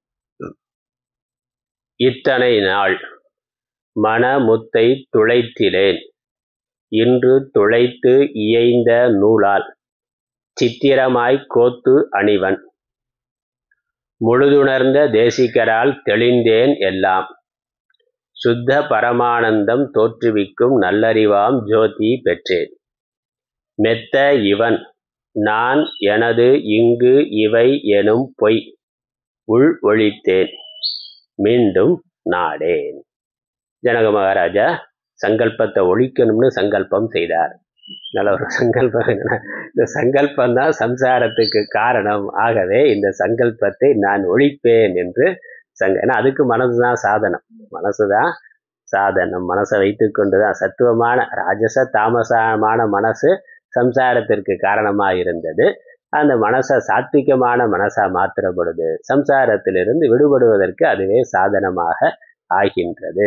இத்தனை நாள் மனமுத்தை துளைத்திலேன் இன்று துளைத்து இயைந்த நூலால் சித்திரமாய் கோத்து அணிவன் முழுதுணர்ந்த தேசிகரால் தெளிந்தேன் எல்லாம் சுத்த பரமானந்தம் தோற்றுவிக்கும் நல்லறிவாம் ஜோதி பெற்றேன் மெத்த இவன் நான் எனது இங்கு இவை எனும் பொய் உள் ஒழித்தேன் மீண்டும் நாடேன் ஜனக மகாராஜா சங்கல்பத்தை ஒழிக்கணும்னு சங்கல்பம் செய்தார் நல்ல ஒரு சங்கல்பம் என்னன்னா, இந்த சங்கல்பம் தான் சம்சாரத்துக்கு காரணம் ஆகவே இந்த சங்கல்பத்தை நான் ஒழிப்பேன் என்று சங்க ஏன்னா அதுக்கு மனசுதான் சாதனம் மனசுதான் சாதனம் மனசை வைத்துக்கொண்டு தான் சத்துவமான ராஜச தாமசமான மனசு சம்சாரத்திற்கு காரணமா இருந்தது அந்த மனசை சாத்விகமான மனசா மாற்றுற பொழுது சம்சாரத்திலிருந்து விடுபடுவதற்கு அதுவே சாதனமாக ஆகின்றது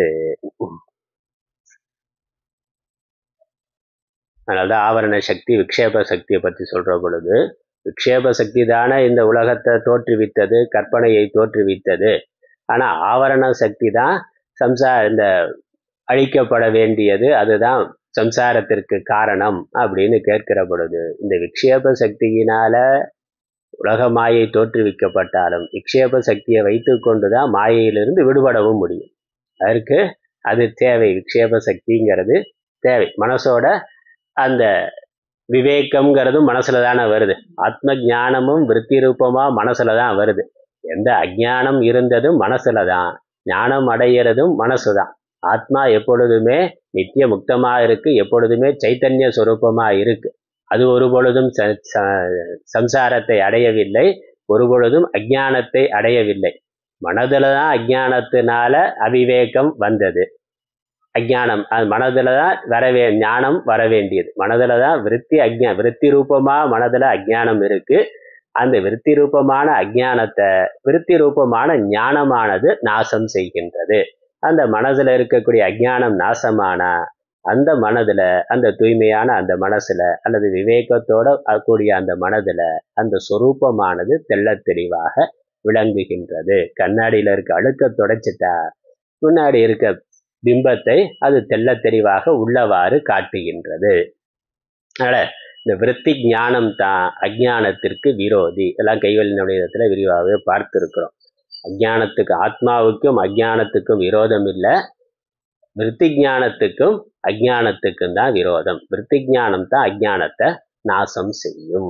அதனால்தான் ஆவரண சக்தி விக்ஷேப சக்தியை பற்றி சொல்ற பொழுது விக்ஷேப சக்தி தானே இந்த உலகத்தை தோற்றுவித்தது கற்பனையை தோற்றுவித்தது ஆனா ஆவரண சக்தி தான் சம்சா இந்த அழிக்கப்பட வேண்டியது அதுதான் சம்சாரத்திற்கு காரணம் அப்படின்னு கேட்கிற பொழுது இந்த விக்ஷேப சக்தியினால உலக மாயை தோற்றுவிக்கப்பட்டாலும் விக்ஷேப சக்தியை வைத்துக்கொண்டு தான் மாயையிலிருந்து விடுபடவும் முடியும் அதற்கு அது தேவை விக்ஷேப சக்திங்கிறது தேவை மனசோட அந்த விவேகம்ங்கிறதும் மனசுல தானே வருது ஆத்ம ஞானமும் விருத்தி ரூபமா மனசுல தான் வருது எந்த அஜ்ஞானம் இருந்ததும் மனசுல தான் ஞானம் அடையிறதும் மனசு தான் ஆத்மா எப்பொழுதுமே நித்திய முக்தமா இருக்கு எப்பொழுதுமே சைத்தன்ய சொரூபமா இருக்கு அது ஒரு பொழுதும் ச- ச- சம்சாரத்தை அடையவில்லை ஒரு பொழுதும் அஜ்ஞானத்தை அடையவில்லை மனதுல தான் அஜானத்தினால அவிவேகம் வந்தது அஜானம் அது மனதுல தான் வரவே ஞானம் வர வேண்டியது மனதுல தான் விருத்தி அஜ்ஞா விருத்தி ரூபமா மனதுல அஜானம் இருக்கு அந்த விருத்தி ரூபமான அஜானத்தை விருத்தி ரூபமான ஞானமானது நாசம் செய்கின்றது அந்த மனதுல இருக்கக்கூடிய அஜானம் நாசமானா அந்த மனதுல அந்த தூய்மையான அந்த மனசுல அல்லது விவேகத்தோட கூடிய அந்த மனதுல அந்த சொரூபமானது தெள்ளத் தெளிவாக விளங்குகின்றது கண்ணாடியில இருக்க அழுக்க தொடச்சிட்டா முன்னாடி இருக்க பிம்பத்தை அது தெள்ளத் தெளிவாக உள்ளவாறு காட்டுகின்றது அதனால இந்த விருத்தி ஞானம் தான் அஜானத்திற்கு விரோதி எல்லாம் கைவல்லினுடைய இடத்துல விரிவாகவே பார்த்திருக்கிறோம் அஜானத்துக்கு ஆத்மாவுக்கும் அஜானத்துக்கும் விரோதம் இல்லை விருத்தி ஞானத்துக்கும் அஜானத்துக்கும் தான் விரோதம் விருத்தி ஞானம் தான் அஜானத்தை நாசம் செய்யும்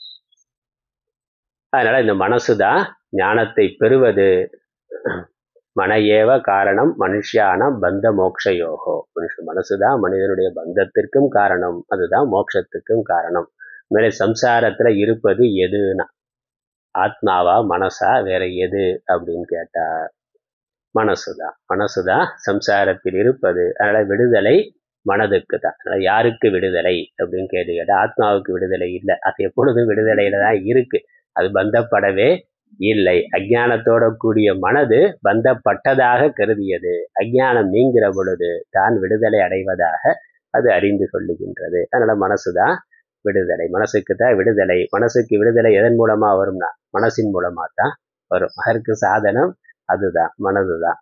அதனால இந்த மனசு தான் ஞானத்தை பெறுவது மன ஏவ காரணம் மனுஷியானம் பந்த மோக்ஷ யோகோ மனுஷ மனசுதான் மனிதனுடைய பந்தத்திற்கும் காரணம் அதுதான் மோட்சத்துக்கும் காரணம் மேலே சம்சாரத்துல இருப்பது எதுனா ஆத்மாவா மனசா வேற எது அப்படின்னு கேட்டா மனசுதான் மனசுதான் சம்சாரத்தில் இருப்பது அதனால விடுதலை மனதுக்கு தான் அதனால யாருக்கு விடுதலை அப்படின்னு கேட்டு கேட்டா ஆத்மாவுக்கு விடுதலை இல்லை அது எப்பொழுதும் விடுதலையில தான் இருக்கு அது பந்தப்படவே இல்லை அஜானத்தோட கூடிய மனது பந்தப்பட்டதாக கருதியது அஜானம் நீங்கிற பொழுது தான் விடுதலை அடைவதாக அது அறிந்து கொள்ளுகின்றது அதனால மனசுதான் விடுதலை மனசுக்கு தான் விடுதலை மனசுக்கு விடுதலை எதன் மூலமா வரும்னா மனசின் மூலமா தான் வரும் அதற்கு சாதனம் அதுதான் மனதுதான்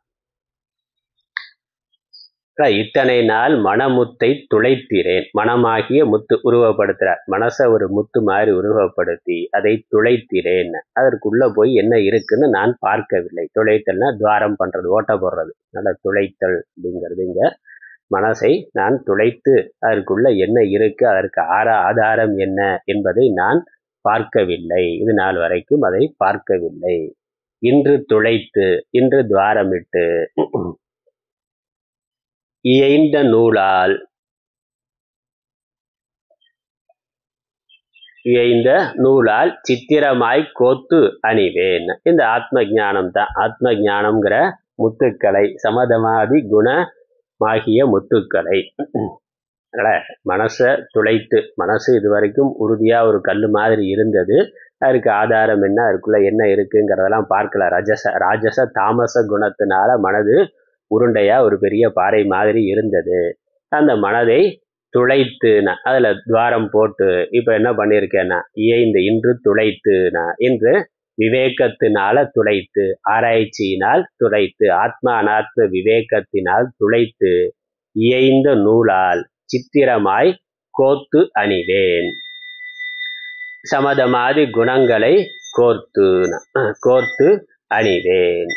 இத்தனை நாள் மனமுத்தை துளைத்திறேன் மனமாகிய முத்து உருவப்படுத்துறார் மனசை ஒரு முத்து மாதிரி உருவப்படுத்தி அதை துளைத்திறேன் அதற்குள்ள போய் என்ன இருக்குன்னு நான் பார்க்கவில்லை துளைத்தல்னா துவாரம் பண்றது ஓட்ட போடுறது நல்ல துளைத்தல் அப்படிங்கிறது இங்க மனசை நான் துளைத்து அதற்குள்ள என்ன இருக்கு அதற்கு ஆற ஆதாரம் என்ன என்பதை நான் பார்க்கவில்லை இது நாள் வரைக்கும் அதை பார்க்கவில்லை இன்று துளைத்து இன்று துவாரமிட்டு இயைந்த நூலால் இயைந்த நூலால் சித்திரமாய் கோத்து அணிவேன் இந்த ஆத்ம ஞானம் தான் ஆத்ம ஞானம்ங்கிற முத்துக்களை சமதமாதி குணமாகிய முத்துக்களை அதனால மனசை துளைத்து மனசு இது வரைக்கும் உறுதியா ஒரு கல் மாதிரி இருந்தது அதுக்கு ஆதாரம் என்ன அதுக்குள்ள என்ன இருக்குங்கிறதெல்லாம் பார்க்கல ரஜச ராஜச தாமச குணத்தினால மனது உருண்டையா ஒரு பெரிய பாறை மாதிரி இருந்தது அந்த மனதை துளைத்துனா அதுல துவாரம் போட்டு இப்ப என்ன பண்ணியிருக்கேன்னா இயைந்து இன்று துளைத்துனா இன்று விவேகத்தினால துளைத்து ஆராய்ச்சியினால் துளைத்து ஆத்மா அனாத்ம விவேகத்தினால் துளைத்து இயைந்த நூலால் சித்திரமாய் கோத்து அணிவேன் சமதமாதி குணங்களை கோர்த்து கோர்த்து அணிவேன்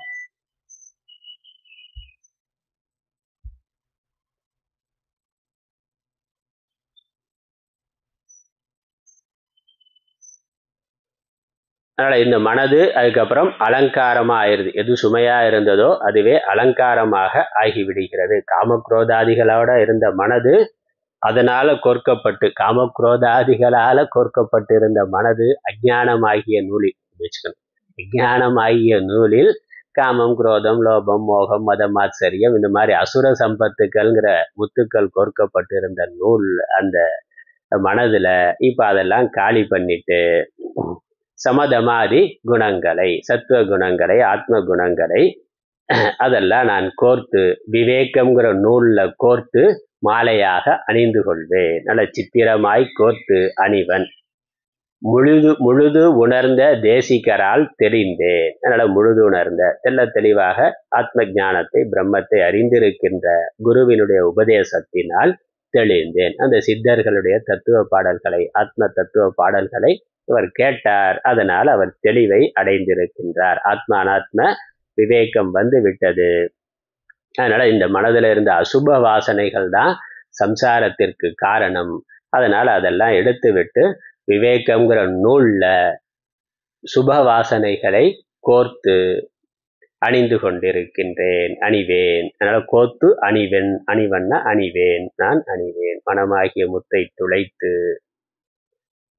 அதனால இந்த மனது அதுக்கப்புறம் அலங்காரமா ஆயிருது எது சுமையா இருந்ததோ அதுவே அலங்காரமாக ஆகிவிடுகிறது காமக்ரோதாதிகளோட இருந்த மனது அதனால கோர்க்கப்பட்டு காமக்ரோதாதிகளால கோர்க்கப்பட்டு இருந்த மனது அஜானமாகிய நூலில் வச்சுக்கணும் அஜானமாகிய நூலில் காமம் குரோதம் லோபம் மோகம் மதம் ஆச்சரியம் இந்த மாதிரி அசுர சம்பத்துக்கள்ங்கிற முத்துக்கள் கோர்க்கப்பட்டு இருந்த நூல் அந்த மனதுல இப்ப அதெல்லாம் காலி பண்ணிட்டு சமதமாதி குணங்களை சத்துவ குணங்களை ஆத்ம குணங்களை அதெல்லாம் நான் கோர்த்து விவேகம்ங்கிற நூல்ல கோர்த்து மாலையாக அணிந்து கொள்வேன் நல்ல சித்திரமாய் கோர்த்து அணிவன் முழுது முழுது உணர்ந்த தேசிகரால் தெரிந்தேன் அதனால முழுது உணர்ந்த தெல்ல தெளிவாக ஆத்ம ஞானத்தை பிரம்மத்தை அறிந்திருக்கின்ற குருவினுடைய உபதேசத்தினால் தெளிந்தேன் அந்த சித்தர்களுடைய தத்துவ பாடல்களை ஆத்ம தத்துவ பாடல்களை இவர் கேட்டார் அதனால் அவர் தெளிவை அடைந்திருக்கின்றார் ஆத்ம அனாத்ம விவேகம் வந்து விட்டது அதனால இந்த மனதில் இருந்த அசுப வாசனைகள் தான் சம்சாரத்திற்கு காரணம் அதனால அதெல்லாம் எடுத்து விட்டு விவேகம்ங்கிற நூல்ல சுப வாசனைகளை கோர்த்து அணிந்து கொண்டிருக்கின்றேன் அணிவேன் அதனால கோத்து அணிவென் அணிவண்ண அணிவேன் நான் அணிவேன் மனமாகிய முத்தை துளைத்து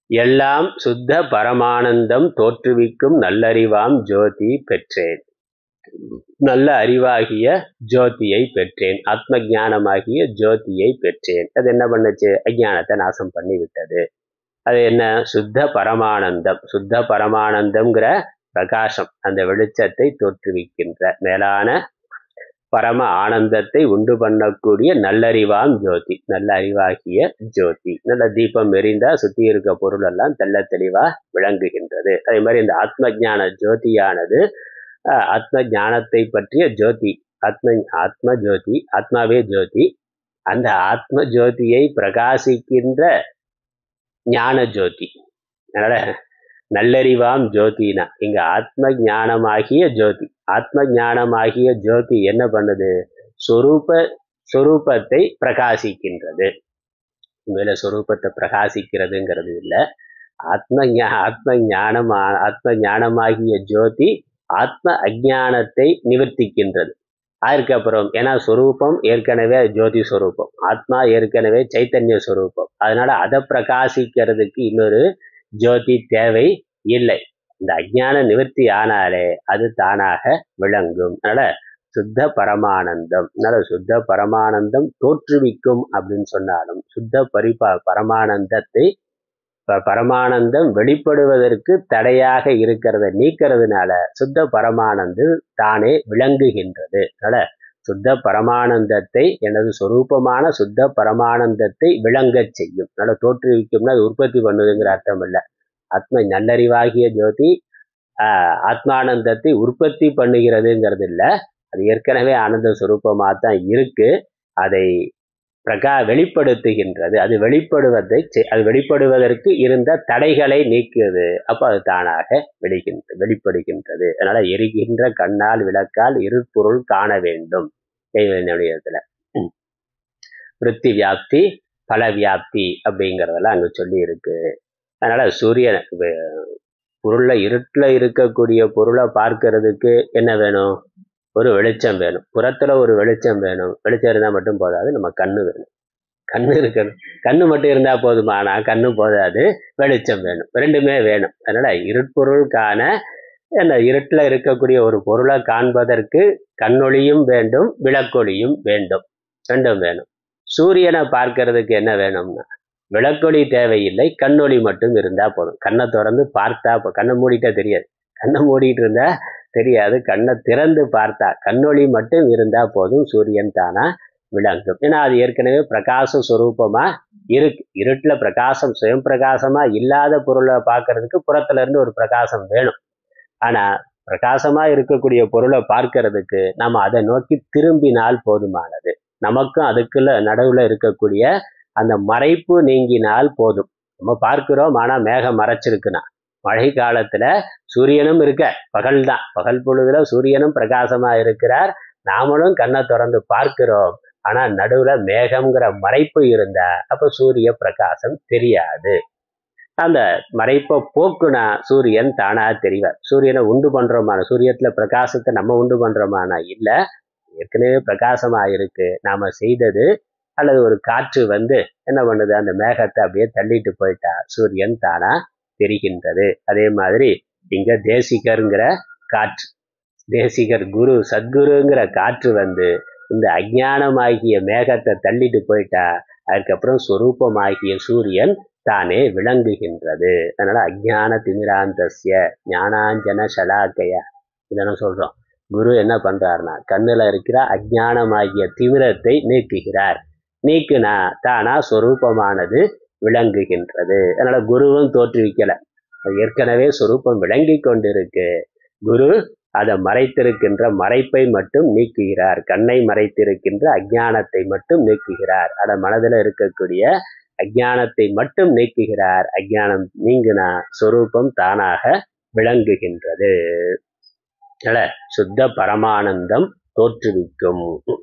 எல்லாம் சுத்த பரமானந்தம் தோற்றுவிக்கும் நல்லறிவாம் ஜோதி பெற்றேன் நல்ல அறிவாகிய ஜோதியை பெற்றேன் ஆத்ம ஞானமாகிய ஜோதியை பெற்றேன் அது என்ன பண்ணுச்சு அஜானத்தை நாசம் பண்ணி விட்டது அது என்ன சுத்த பரமானந்தம் சுத்த பரமானந்தம்ங்கிற பிரகாசம் அந்த வெளிச்சத்தை தோற்றுவிக்கின்ற மேலான பரம ஆனந்தத்தை உண்டு பண்ணக்கூடிய நல்லறிவாம் ஜோதி நல்ல அறிவாகிய ஜோதி நல்ல தீபம் எரிந்தா சுத்தி இருக்க பொருள் எல்லாம் தெள்ள தெளிவா விளங்குகின்றது அதே மாதிரி இந்த ஆத்ம ஞான ஜோதியானது அஹ், ஆத்ம ஞானத்தை பற்றிய ஜோதி ஆத்ம ஆத்ம ஜோதி ஆத்மாவே ஜோதி அந்த ஆத்ம ஜோதியை பிரகாசிக்கின்ற ஞான ஜோதி அதனால நல்லறிவாம் ஜோதினா இங்க ஆத்ம ஞானமாகிய ஜோதி ஆத்ம ஞானமாகிய ஜோதி என்ன பண்ணுது சொரூப சொரூபத்தை பிரகாசிக்கின்றது மேல சொரூபத்தை பிரகாசிக்கிறதுங்கிறது இல்ல ஆத்ம ஞா ஆத்ம ஞானம் ஆத்ம ஞானமாகிய ஜோதி ஆத்ம அஜானத்தை நிவர்த்திக்கின்றது அதுக்கப்புறம் ஏன்னா சொரூபம் ஏற்கனவே ஜோதி சொரூபம் ஆத்மா ஏற்கனவே சைத்தன்ய சொரூபம் அதனால அதை பிரகாசிக்கிறதுக்கு இன்னொரு ஜோதி தேவை இல்லை இந்த அஜ்ஞான நிவர்த்தி ஆனாலே அது தானாக விளங்கும் அதனால சுத்த பரமானந்தம் அதனால சுத்த பரமானந்தம் தோற்றுவிக்கும் அப்படின்னு சொன்னாலும் சுத்த பரிபா பரமானந்தத்தை ப- பரமானந்தம் வெளிப்படுவதற்கு தடையாக இருக்கிறத நீக்கிறதுனால சுத்த பரமானந்தம் தானே விளங்குகின்றது அதனால சுத்த பரமானந்தத்தை எனது சொரூபமான சுத்த பரமானந்தத்தை விளங்கச் செய்யும் அதனால தோற்றுவிக்கும்னா அது உற்பத்தி பண்ணுதுங்கிற அர்த்தம் இல்லை ஆத்ம நல்லறிவாகிய ஜோதி ஆஹ், ஆத்மானந்தத்தை உற்பத்தி பண்ணுகிறதுங்கிறது இல்லை அது ஏற்கனவே ஆனந்த சுரூபமாக தான் இருக்கு அதை பிரகா வெளிப்படுத்துகின்றது அது வெளிப்படுவதை செய்- அது வெளிப்படுவதற்கு இருந்த தடைகளை நீக்குது அப்போ அது தானாக வெளிகின்ற வெளிப்படுகின்றது அதனால எரிகின்ற கண்ணால் விளக்கால் இருப்பொருள் காண வேண்டும் கைவனுடையதுல விருத்தி வியாப்தி பல வியாப்தி அப்படிங்கிறதெல்லாம் அங்க சொல்லி இருக்கு அதனால சூரியன் வ- பொருள்ல இருட்டுல இருக்கக்கூடிய பொருளை பார்க்கறதுக்கு என்ன வேணும் ஒரு வெளிச்சம் வேணும் புறத்துல ஒரு வெளிச்சம் வேணும் வெளிச்சம் இருந்தா மட்டும் போதாது நம்ம கண்ணு வேணும் கண்ணு இருக்கணும் கண்ணு மட்டும் இருந்தா போதுமா ஆனா கண்ணு போதாது வெளிச்சம் வேணும் ரெண்டுமே வேணும் அதனால இருட்பொருள் காண என்ன இருட்டுல இருக்கக்கூடிய ஒரு பொருளை காண்பதற்கு கண்ணொளியும் வேண்டும் விளக்கொளியும் வேண்டும் ரெண்டும் வேணும் சூரியனை பார்க்கறதுக்கு என்ன வேணும்னா விளக்கொளி தேவையில்லை கண்ணொளி மட்டும் இருந்தா போதும் கண்ணை திறந்து பார்த்தா போ- கண்ணை மூடிட்டா தெரியாது கண்ணை மூடிட்டு இருந்தா தெரியாது கண்ணை திறந்து பார்த்தா கண்ணொளி மட்டும் இருந்தா போதும் சூரியன் தானா விளங்கும் ஏன்னா அது ஏற்கனவே பிரகாச சுரூபமா இருக்கு இருட்டுல பிரகாசம் சுயம் பிரகாசமா இல்லாத பொருளை பார்க்கறதுக்கு புறத்துல இருந்து ஒரு பிரகாசம் வேணும் ஆனா பிரகாசமா இருக்கக்கூடிய பொருளை பார்க்கறதுக்கு நம்ம அதை நோக்கி திரும்பினால் போதுமானது நமக்கும் அதுக்குள்ள நடுவுல இருக்கக்கூடிய அந்த மறைப்பு நீங்கினால் போதும் நம்ம பார்க்கிறோம் ஆனா மேகம் மறைச்சிருக்குன்னா மழை காலத்துல சூரியனும் இருக்க பகல் தான் பகல் பொழுதுல சூரியனும் பிரகாசமா இருக்கிறார் நாமளும் கண்ணை திறந்து பார்க்கிறோம் ஆனா நடுவுல மேகம்ங்கிற மறைப்பு இருந்தா அப்ப சூரிய பிரகாசம் தெரியாது அந்த மறைப்பை போக்குனா சூரியன் தானா தெரிவார் சூரியனை உண்டு பண்றோமான சூரியத்துல பிரகாசத்தை நம்ம உண்டு பண்றோமானா இல்ல ஏற்கனவே பிரகாசமா இருக்கு நாம செய்தது அல்லது ஒரு காற்று வந்து என்ன பண்ணுது அந்த மேகத்தை அப்படியே தள்ளிட்டு போயிட்டா சூரியன் தானா தெரிகின்றது அதே மாதிரி இங்க தேசிகருங்கிற காற்று தேசிகர் குரு சத்குருங்கிற காற்று வந்து இந்த அஜ்ஞானமாகிய மேகத்தை தள்ளிட்டு போயிட்டா அதுக்கப்புறம் சொரூபமாகிய சூரியன் தானே விளங்குகின்றது அதனால அஜ்ஞான திமிராந்தஸ்ய ஞானாஞ்சன சலாக்கைய இதெல்லாம் சொல்றோம் குரு என்ன பண்றாருன்னா கண்ணுல இருக்கிற அஜ்ஞானமாகிய திமிரத்தை நீக்குகிறார் நீக்குனா தானா சொரூபமானது விளங்குகின்றது அதனால குருவும் தோற்றுவிக்கல அது ஏற்கனவே சொரூபம் விளங்கி கொண்டிருக்கு குரு அதை மறைத்திருக்கின்ற மறைப்பை மட்டும் நீக்குகிறார் கண்ணை மறைத்திருக்கின்ற அஜ்ஞானத்தை மட்டும் நீக்குகிறார் அத மனதில் இருக்கக்கூடிய அஜ்ஞானத்தை மட்டும் நீக்குகிறார் அஜ்ஞானம் நீங்கினா சொரூபம் தானாக விளங்குகின்றது அதனால சுத்த பரமானந்தம் தோற்றுவிக்கும்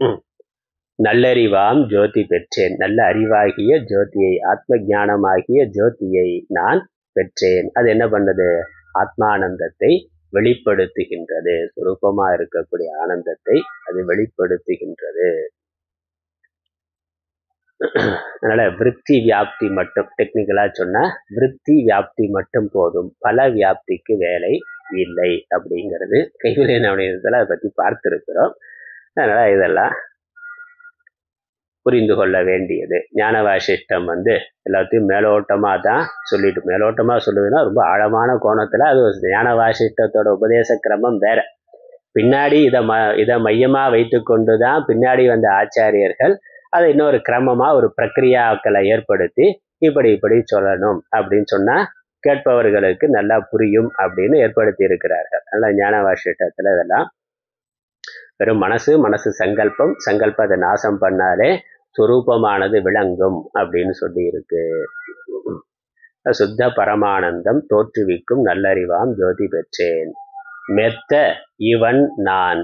நல்லறிவாம் ஜோதி பெற்றேன் நல்ல அறிவாகிய ஜோதியை ஆத்ம ஞானமாகிய ஜோதியை நான் பெற்றேன் அது என்ன பண்ணுது ஆத்மானந்தத்தை வெளிப்படுத்துகின்றது சுரூபமா இருக்கக்கூடிய ஆனந்தத்தை அது வெளிப்படுத்துகின்றது அதனால விருத்தி வியாப்தி மட்டும் டெக்னிக்கலா சொன்னா விருத்தி வியாப்தி மட்டும் போதும் பல வியாப்திக்கு வேலை இல்லை அப்படிங்கிறது கைவினை நவனியத்தில் அதை பத்தி பார்த்திருக்கிறோம் அதனால இதெல்லாம் புரிந்து கொள்ள வேண்டியது ஞான வாசிஷ்டம் வந்து எல்லாத்தையும் மேலோட்டமா தான் சொல்லிட்டு மேலோட்டமா சொல்லுதுன்னா ரொம்ப ஆழமான கோணத்துல அது ஒரு ஞான வாசிஷ்டத்தோட உபதேச கிரமம் வேற பின்னாடி இதை ம இதை மையமா வைத்து கொண்டு தான் பின்னாடி வந்த ஆச்சாரியர்கள் அதை இன்னொரு கிரமமா ஒரு பிரக்ரியாக்களை ஏற்படுத்தி இப்படி இப்படி சொல்லணும் அப்படின்னு சொன்னா கேட்பவர்களுக்கு நல்லா புரியும் அப்படின்னு ஏற்படுத்தி இருக்கிறார்கள் அதனால ஞான வாசிஷ்டத்துல இதெல்லாம் வெறும் மனசு மனசு சங்கல்பம் சங்கல்பத்தை நாசம் பண்ணாலே சுரூபமானது விளங்கும் அப்படின்னு சொல்லி இருக்கு சுத்த பரமானந்தம் தோற்றுவிக்கும் நல்லறிவாம் ஜோதி பெற்றேன் மெத்த இவன் நான்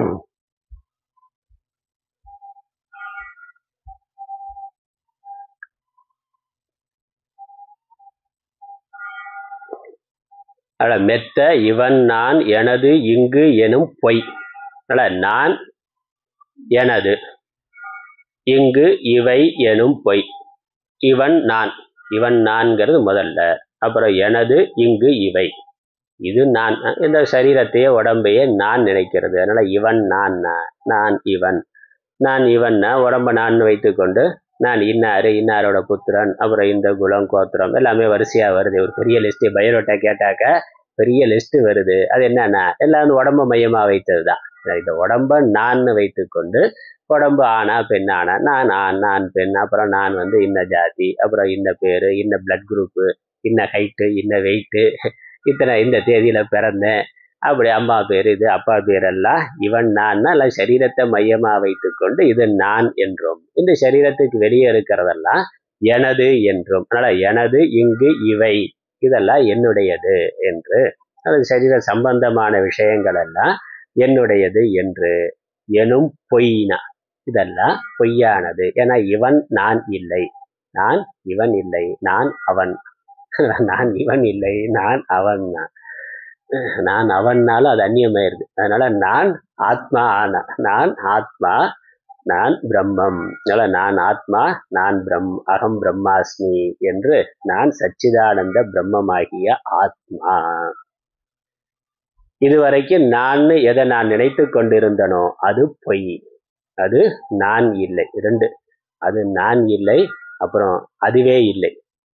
அட மெத்த இவன் நான் எனது இங்கு எனும் பொய் அட நான் எனது இங்கு இவை எனும் பொய் இவன் நான் இவன் நான்கிறது முதல்ல அப்புறம் எனது இங்கு இவை இது நான் இந்த சரீரத்தையே உடம்பையே நான் நினைக்கிறது அதனால இவன் நான் நான், நான் இவன் நான் இவன்னா உடம்ப நான் வைத்துக்கொண்டு நான் இன்னாரு இன்னாரோட புத்திரன் அப்புறம் இந்த குலம் கோத்திரம் எல்லாமே வரிசையா வருது ஒரு பெரிய லிஸ்ட் பயோடேட்டா கேட்டாக்க பெரிய லிஸ்ட் வருது அது என்னன்னா எல்லாம் வந்து உடம்ப மையமா வைத்தது தான் இந்த உடம்ப நான் வைத்துக்கொண்டு உடம்பு ஆனா பெண் ஆனா நான் ஆண் நான் பெண் அப்புறம் நான் வந்து இன்ன ஜாதி அப்புறம் இன்ன பேரு இன்ன பிளட் குரூப்பு இன்ன ஹைட்டு இன்ன வெயிட்டு இத்தனை இந்த தேதியில பிறந்தேன் அப்படி அம்மா பேர் இது அப்பா பேர் எல்லாம் இவன் நான் எல்லாம் சரீரத்தை மையமா வைத்துக்கொண்டு இது நான் என்றும் இந்த சரீரத்துக்கு வெளியே இருக்கிறதெல்லாம் எனது என்றும் அதனால எனது இங்கு இவை இதெல்லாம் என்னுடையது என்று அது சரீர சம்பந்தமான விஷயங்கள் எல்லாம் என்னுடையது என்று எனும் பொய்னா இதெல்லாம் பொய்யானது ஏன்னா இவன் நான் இல்லை நான் இவன் இல்லை நான் அவன் நான் இவன் இல்லை நான் அவன் நான் அவன்னாலும் அது அந்நியமாயிருது அதனால நான் ஆத்மா ஆன நான் ஆத்மா நான் பிரம்மம் அதனால நான் ஆத்மா நான் பிரம் அகம் பிரம்மாஸ்மி என்று நான் சச்சிதானந்த பிரம்மமாகிய ஆத்மா இதுவரைக்கும் நான் எதை நான் நினைத்து கொண்டிருந்தனோ அது பொய் அது நான் இல்லை ரெண்டு அது நான் இல்லை அப்புறம் அதுவே இல்லை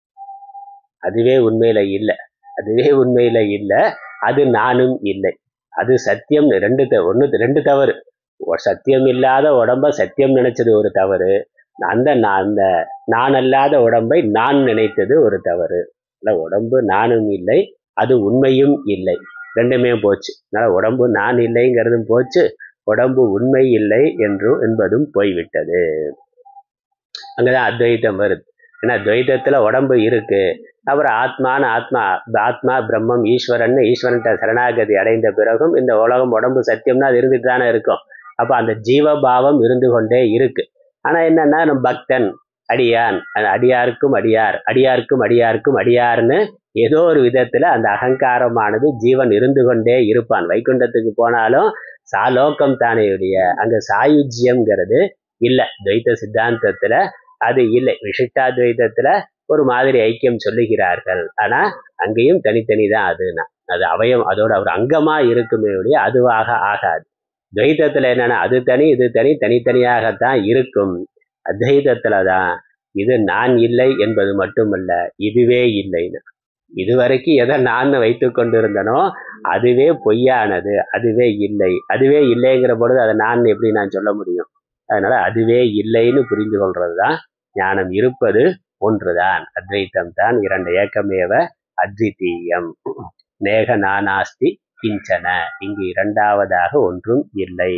அதுவே உண்மையில இல்லை அதுவே உண்மையில இல்லை அது நானும் இல்லை அது சத்தியம் ரெண்டு த ஒன்று ரெண்டு தவறு சத்தியம் இல்லாத உடம்ப சத்தியம் நினைச்சது ஒரு தவறு அந்த நான் அந்த நான் அல்லாத உடம்பை நான் நினைத்தது ஒரு தவறு இல்லை உடம்பு நானும் இல்லை அது உண்மையும் இல்லை ரெண்டுமே போச்சு அதனால உடம்பு நான் இல்லைங்கிறதும் போச்சு உடம்பு உண்மை இல்லை என்று என்பதும் போய்விட்டது அங்கதான் அத்வைத்தம் வருது ஏன்னா துவைத்தத்துல உடம்பு இருக்கு அப்புறம் ஆத்மான ஆத்மா ஆத்மா பிரம்மம் ஈஸ்வரன் ஈஸ்வரன்ட்ட சரணாகதி அடைந்த பிறகும் இந்த உலகம் உடம்பு சத்தியம்னா அது இருந்துட்டு தானே இருக்கும் அப்ப அந்த ஜீவபாவம் இருந்து கொண்டே இருக்கு ஆனா என்னன்னா நம்ம பக்தன் அடியான் அடியாருக்கும் அடியார் அடியாருக்கும் அடியாருக்கும் அடியார்னு ஏதோ ஒரு விதத்துல அந்த அகங்காரமானது ஜீவன் இருந்து கொண்டே இருப்பான் வைகுண்டத்துக்கு போனாலும் சாலோகம் தானே உடைய அங்க சாயுஜ்யம்ங்கிறது இல்லை துவைத்த சித்தாந்தத்துல அது இல்லை விசிஷ்டாத்வைதத்துல ஒரு மாதிரி ஐக்கியம் சொல்லுகிறார்கள் ஆனா அங்கேயும் தனித்தனி தான் அதுனா அது அவயம் அதோட ஒரு அங்கமா இருக்குமே ஒழிய அதுவாக ஆகாது துவைத்தத்துல என்னன்னா அது தனி இது தனி தனித்தனியாகத்தான் இருக்கும் அத்வைதத்துல தான் இது நான் இல்லை என்பது மட்டுமல்ல இதுவே இல்லைன்னு இதுவரைக்கும் எதை நான் வைத்து கொண்டிருந்தனோ அதுவே பொய்யானது அதுவே இல்லை அதுவே இல்லைங்கிற பொழுது அதை நான் எப்படி நான் சொல்ல முடியும் அதனால அதுவே இல்லைன்னு புரிந்து கொள்றதுதான் ஞானம் இருப்பது ஒன்றுதான் அத்வைத்தம் தான் இரண்டு ஏக்கமேவ அத்விதீயம் நேக நானாஸ்தி கிஞ்சன இங்கு இரண்டாவதாக ஒன்றும் இல்லை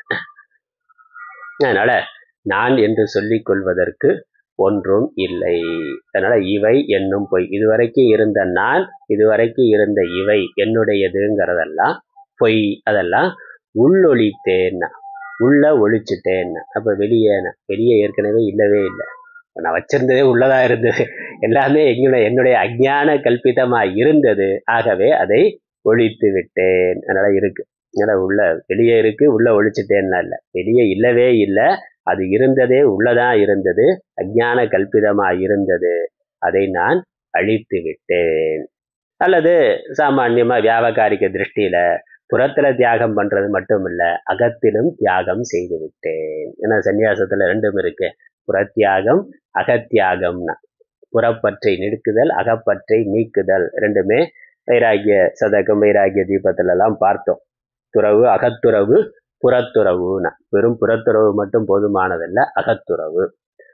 அதனால நான் என்று சொல்லிக் கொள்வதற்கு ஒன்றும் இல்லை அதனால இவை என்னும் பொய் இதுவரைக்கும் இருந்த நான் இதுவரைக்கும் இருந்த இவை என்னுடையதுங்கிறதெல்லாம் பொய் அதெல்லாம் உள்ளொழித்தேன்னா உள்ள ஒழிச்சிட்டேன்னு அப்ப வெளியே வெளியே ஏற்கனவே இல்லவே இல்லை நான் வச்சிருந்ததே உள்ளதா இருந்தது எல்லாமே எங்களுடைய என்னுடைய அஜ்ஞான கல்பிதமா இருந்தது ஆகவே அதை ஒழித்து விட்டேன் அதனால இருக்கு அதனால உள்ள வெளியே இருக்கு உள்ள ஒழிச்சிட்டேன்னா இல்லை வெளியே இல்லவே இல்லை அது இருந்ததே உள்ளதா இருந்தது அஞ்ஞான கல்பிதமா இருந்தது அதை நான் அழித்து விட்டேன் அல்லது சாமான்யமா வியாபகாரிக திருஷ்டியில புறத்துல தியாகம் பண்றது மட்டும் இல்ல அகத்திலும் தியாகம் செய்து விட்டேன் ஏன்னா சன்னியாசத்துல ரெண்டும் இருக்கு புறத்தியாகம் அகத்தியாகம்னா புறப்பற்றை நிற்குதல் அகப்பற்றை நீக்குதல் ரெண்டுமே வைராகிய சதகம் வைராகிய தீபத்துல எல்லாம் பார்த்தோம் துறவு அகத்துறவு புறத்துறவுனா வெறும் புறத்துறவு மட்டும் போதுமானதல்ல அகத்துறவு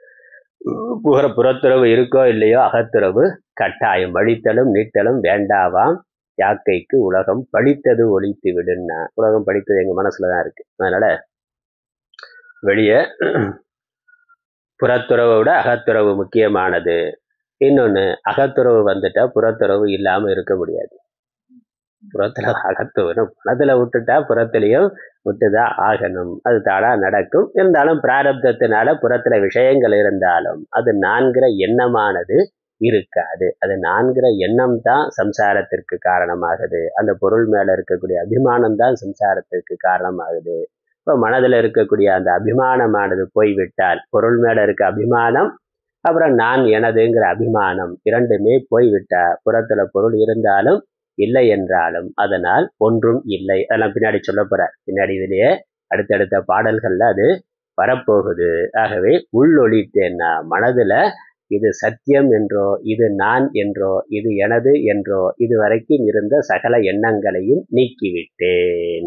புற புறத்துறவு இருக்கோ இல்லையோ அகத்துறவு கட்டாயம் வழித்தலும் நீட்டலும் வேண்டாவாம் யாக்கைக்கு உலகம் படித்தது ஒழித்து விடுன்னா உலகம் படித்தது எங்க மனசுலதான் இருக்கு அதனால வெளியே புறத்துறவை விட அகத்துறவு முக்கியமானது இன்னொன்னு அகத்துறவு வந்துட்டா புறத்துறவு இல்லாம இருக்க முடியாது புறத்துல அகத்துவம் மனதுல விட்டுட்டா புறத்திலையும் விட்டுதான் ஆகணும் அது தானா நடக்கும் இருந்தாலும் பிராரப்தத்தினால புறத்துல விஷயங்கள் இருந்தாலும் அது நான்கிற எண்ணமானது இருக்காது அது நான்கிற எண்ணம் தான் சம்சாரத்திற்கு காரணமாகுது அந்த பொருள் மேல இருக்கக்கூடிய அபிமானம் தான் சம்சாரத்திற்கு காரணமாகுது இப்போ மனதில் இருக்கக்கூடிய அந்த அபிமானமானது போய்விட்டால் பொருள் மேல இருக்க அபிமானம் அப்புறம் நான் எனதுங்கிற அபிமானம் இரண்டுமே போய்விட்டா புறத்துல பொருள் இருந்தாலும் இல்லை என்றாலும் அதனால் ஒன்றும் இல்லை அதெல்லாம் பின்னாடி சொல்ல போற பின்னாடி இதுலயே அடுத்தடுத்த பாடல்கள்ல அது வரப்போகுது ஆகவே உள்ளொழித்தேன்னா மனதுல இது சத்தியம் என்றோ இது நான் என்றோ இது எனது என்றோ இது வரைக்கும் இருந்த சகல எண்ணங்களையும் நீக்கிவிட்டேன்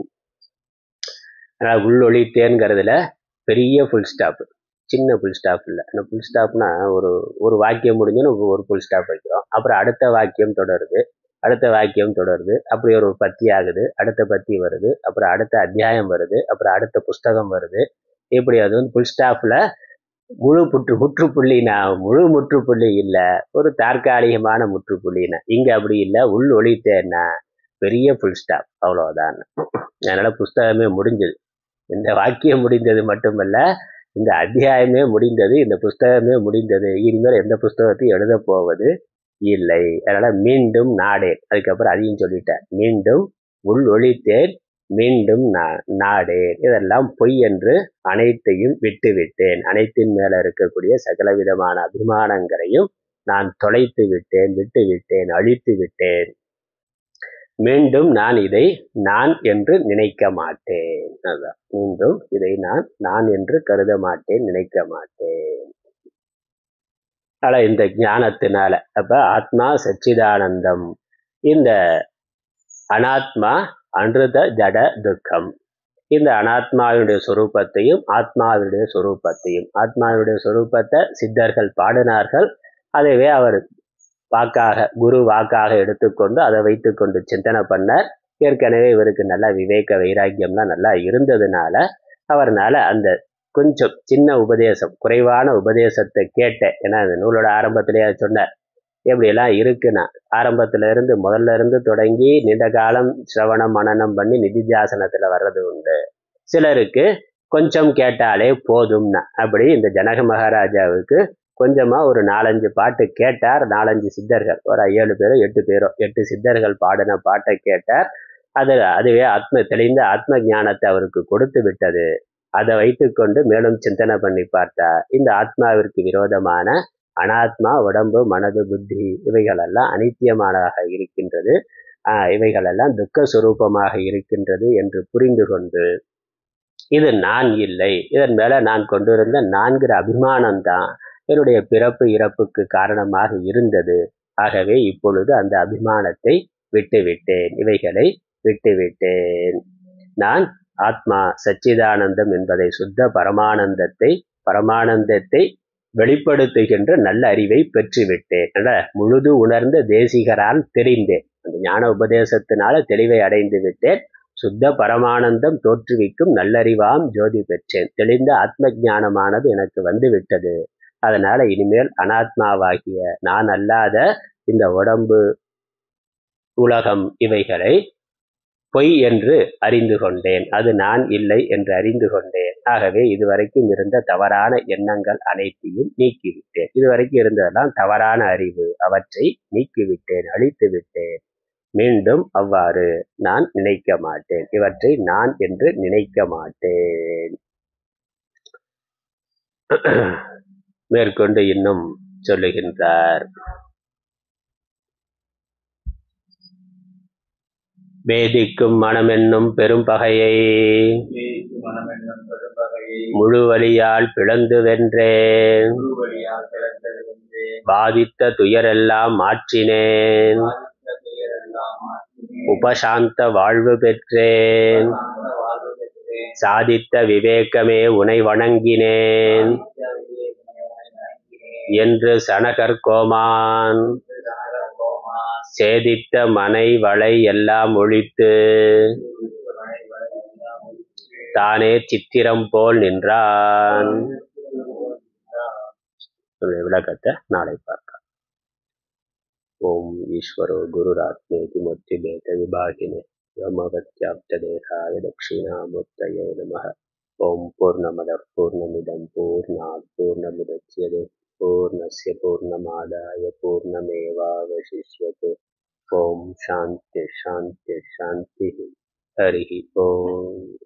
ஆனால் உள்ளொழித்தேன்கிறதுல பெரிய ஃபுல் ஸ்டாப் சின்ன ஃபுல் ஸ்டாப் இல்லை அந்த ஃபுல் ஸ்டாப்னா ஒரு ஒரு வாக்கியம் முடிஞ்சுன்னு ஒரு ஃபுல் ஸ்டாப் வைக்கிறோம் அப்புறம் அடுத்த வாக்கியம் தொடருது அடுத்த வாக்கியம் தொடருது அப்படி ஒரு பத்தி ஆகுது அடுத்த பத்தி வருது அப்புறம் அடுத்த அத்தியாயம் வருது அப்புறம் அடுத்த புஸ்தகம் வருது இப்படி அது வந்து ஃபுல் ஸ்டாப்ல முழு புற்று முற்றுப்புள்ளினா முழு முற்றுப்புள்ளி இல்லை ஒரு தற்காலிகமான முற்றுப்புள்ளினா இங்க அப்படி இல்லை உள் ஒழித்தேன்னா பெரிய ஃபுல் ஸ்டாப் அவ்வளவுதான் அதனால புஸ்தகமே முடிஞ்சது இந்த வாக்கியம் முடிந்தது மட்டுமல்ல இந்த அத்தியாயமே முடிந்தது இந்த புஸ்தகமே முடிந்தது இனிமேல் எந்த புஸ்தகத்தையும் எழுத போவது இல்லை அதனால மீண்டும் நாடேன் அதுக்கப்புறம் அதையும் சொல்லிட்டேன் மீண்டும் உள் ஒழித்தேன் மீண்டும் நாடேன் இதெல்லாம் பொய் என்று அனைத்தையும் விட்டு விட்டேன் அனைத்தின் மேல இருக்கக்கூடிய சகலவிதமான அபிமானங்களையும் நான் தொலைத்து விட்டேன் விட்டு விட்டேன் அழித்து விட்டேன் மீண்டும் நான் இதை நான் என்று நினைக்க மாட்டேன் அதான் மீண்டும் இதை நான் நான் என்று கருத மாட்டேன் நினைக்க மாட்டேன் ஆனா இந்த ஞானத்தினால அப்ப ஆத்மா சச்சிதானந்தம் இந்த அனாத்மா அன்றுத ஜட துக்கம் இந்த அனாத்மாவினுடைய சொரூபத்தையும் ஆத்மாவினுடைய சொரூபத்தையும் ஆத்மாவினுடைய சொரூபத்தை சித்தர்கள் பாடினார்கள் அதைவே அவர் வாக்காக குரு வாக்காக எடுத்துக்கொண்டு அதை வைத்துக்கொண்டு சிந்தனை பண்ணார் ஏற்கனவே இவருக்கு நல்ல விவேக வைராக்கியம்லாம் நல்லா இருந்ததுனால அவர்னால அந்த கொஞ்சம் சின்ன உபதேசம் குறைவான உபதேசத்தை கேட்டேன் ஏன்னா அந்த நூலோட ஆரம்பத்திலேயே சொன்னார் எப்படியெல்லாம் இருக்குன்னா ஆரம்பத்துல இருந்து முதல்ல இருந்து தொடங்கி நீண்ட காலம் சிரவணம் மனநம் பண்ணி நிதித்தியாசனத்துல வர்றது உண்டு சிலருக்கு கொஞ்சம் கேட்டாலே போதும்னா அப்படி இந்த ஜனக மகாராஜாவுக்கு கொஞ்சமா ஒரு நாலஞ்சு பாட்டு கேட்டார் நாலஞ்சு சித்தர்கள் ஒரு ஏழு பேரோ எட்டு பேரோ எட்டு சித்தர்கள் பாடின பாட்டை கேட்டார் அது அதுவே ஆத்ம தெளிந்த ஆத்ம ஞானத்தை அவருக்கு கொடுத்து விட்டது அதை வைத்துக்கொண்டு மேலும் சிந்தனை பண்ணி பார்த்தா இந்த ஆத்மாவிற்கு விரோதமான அனாத்மா உடம்பு மனது புத்தி இவைகளெல்லாம் அனித்தியமானதாக இருக்கின்றது ஆஹ் இவைகளெல்லாம் துக்க சுரூபமாக இருக்கின்றது என்று புரிந்து கொண்டு இது நான் இல்லை இதன் மேல நான் கொண்டிருந்த நான்கிற அபிமானம்தான் என்னுடைய பிறப்பு இறப்புக்கு காரணமாக இருந்தது ஆகவே இப்பொழுது அந்த அபிமானத்தை விட்டுவிட்டேன் இவைகளை விட்டுவிட்டேன் நான் ஆத்மா சச்சிதானந்தம் என்பதை சுத்த பரமானந்தத்தை பரமானந்தத்தை வெளிப்படுத்துகின்ற நல்ல அறிவை பெற்றுவிட்டேன் முழுது உணர்ந்த தேசிகரால் தெரிந்தேன் அந்த ஞான உபதேசத்தினால தெளிவை அடைந்து விட்டேன் சுத்த பரமானந்தம் தோற்றுவிக்கும் நல்லறிவாம் ஜோதி பெற்றேன் தெளிந்த ஆத்ம ஞானமானது எனக்கு வந்து விட்டது அதனால இனிமேல் அனாத்மாவாகிய நான் அல்லாத இந்த உடம்பு உலகம் இவைகளை பொய் என்று அறிந்து கொண்டேன் அது நான் இல்லை என்று அறிந்து கொண்டேன் ஆகவே இதுவரைக்கும் இருந்த தவறான எண்ணங்கள் அனைத்தையும் நீக்கிவிட்டேன் இதுவரைக்கும் இருந்ததெல்லாம் தவறான அறிவு அவற்றை நீக்கிவிட்டேன் அழித்து விட்டேன் மீண்டும் அவ்வாறு நான் நினைக்க மாட்டேன் இவற்றை நான் என்று நினைக்க மாட்டேன் மேற்கொண்டு இன்னும் சொல்லுகின்றார் வேதிக்கும் மனமென்னும் பெரும் பகையை வேதிக்கு மனமென்னும் பெரும்பகையை முழு வழியால் பிளந்து வென்றேன் முழு வழியால் பிறந்தெழுந்தே பாதித்த துயரெல்லாம் மாற்றினேன் ஆதித்த துயரெல்லாம் மாற்றினே உபசாந்த வாழ்வு பெற்றேன் சாந்த வாழ்வு பெற்றேன் சாதித்த விவேகமே உனை வணங்கினேன் ஆதித்த விவேகமே வணங்கினேன் என்று சனகர் கோமான் சனகர் கோமா சேதித்த மனை வளை எல்லாம் ஒழித்து தானே சித்திரம் போல் நின்றான் இதனுடைய விளக்கத்தை நாளை பார்க்கலாம் ஓம் ஈஸ்வரோ குருராத்மேதி முத்தி பேத விபாகினே யோமவத்யாப்த தேகாய தட்சிணாமூர்த்தயே நமः ஓம் பூர்ணமத பூர்ணமிதம் பூர்ணாத் பூர்ணமுதட்சியதே பூர்ணஸ்ய பூர்ணமாதாய பூர்ணமேவாவசிஷ்யते ஓம் சாந்தி சாந்தி சாந்தி ஹரி ஓம்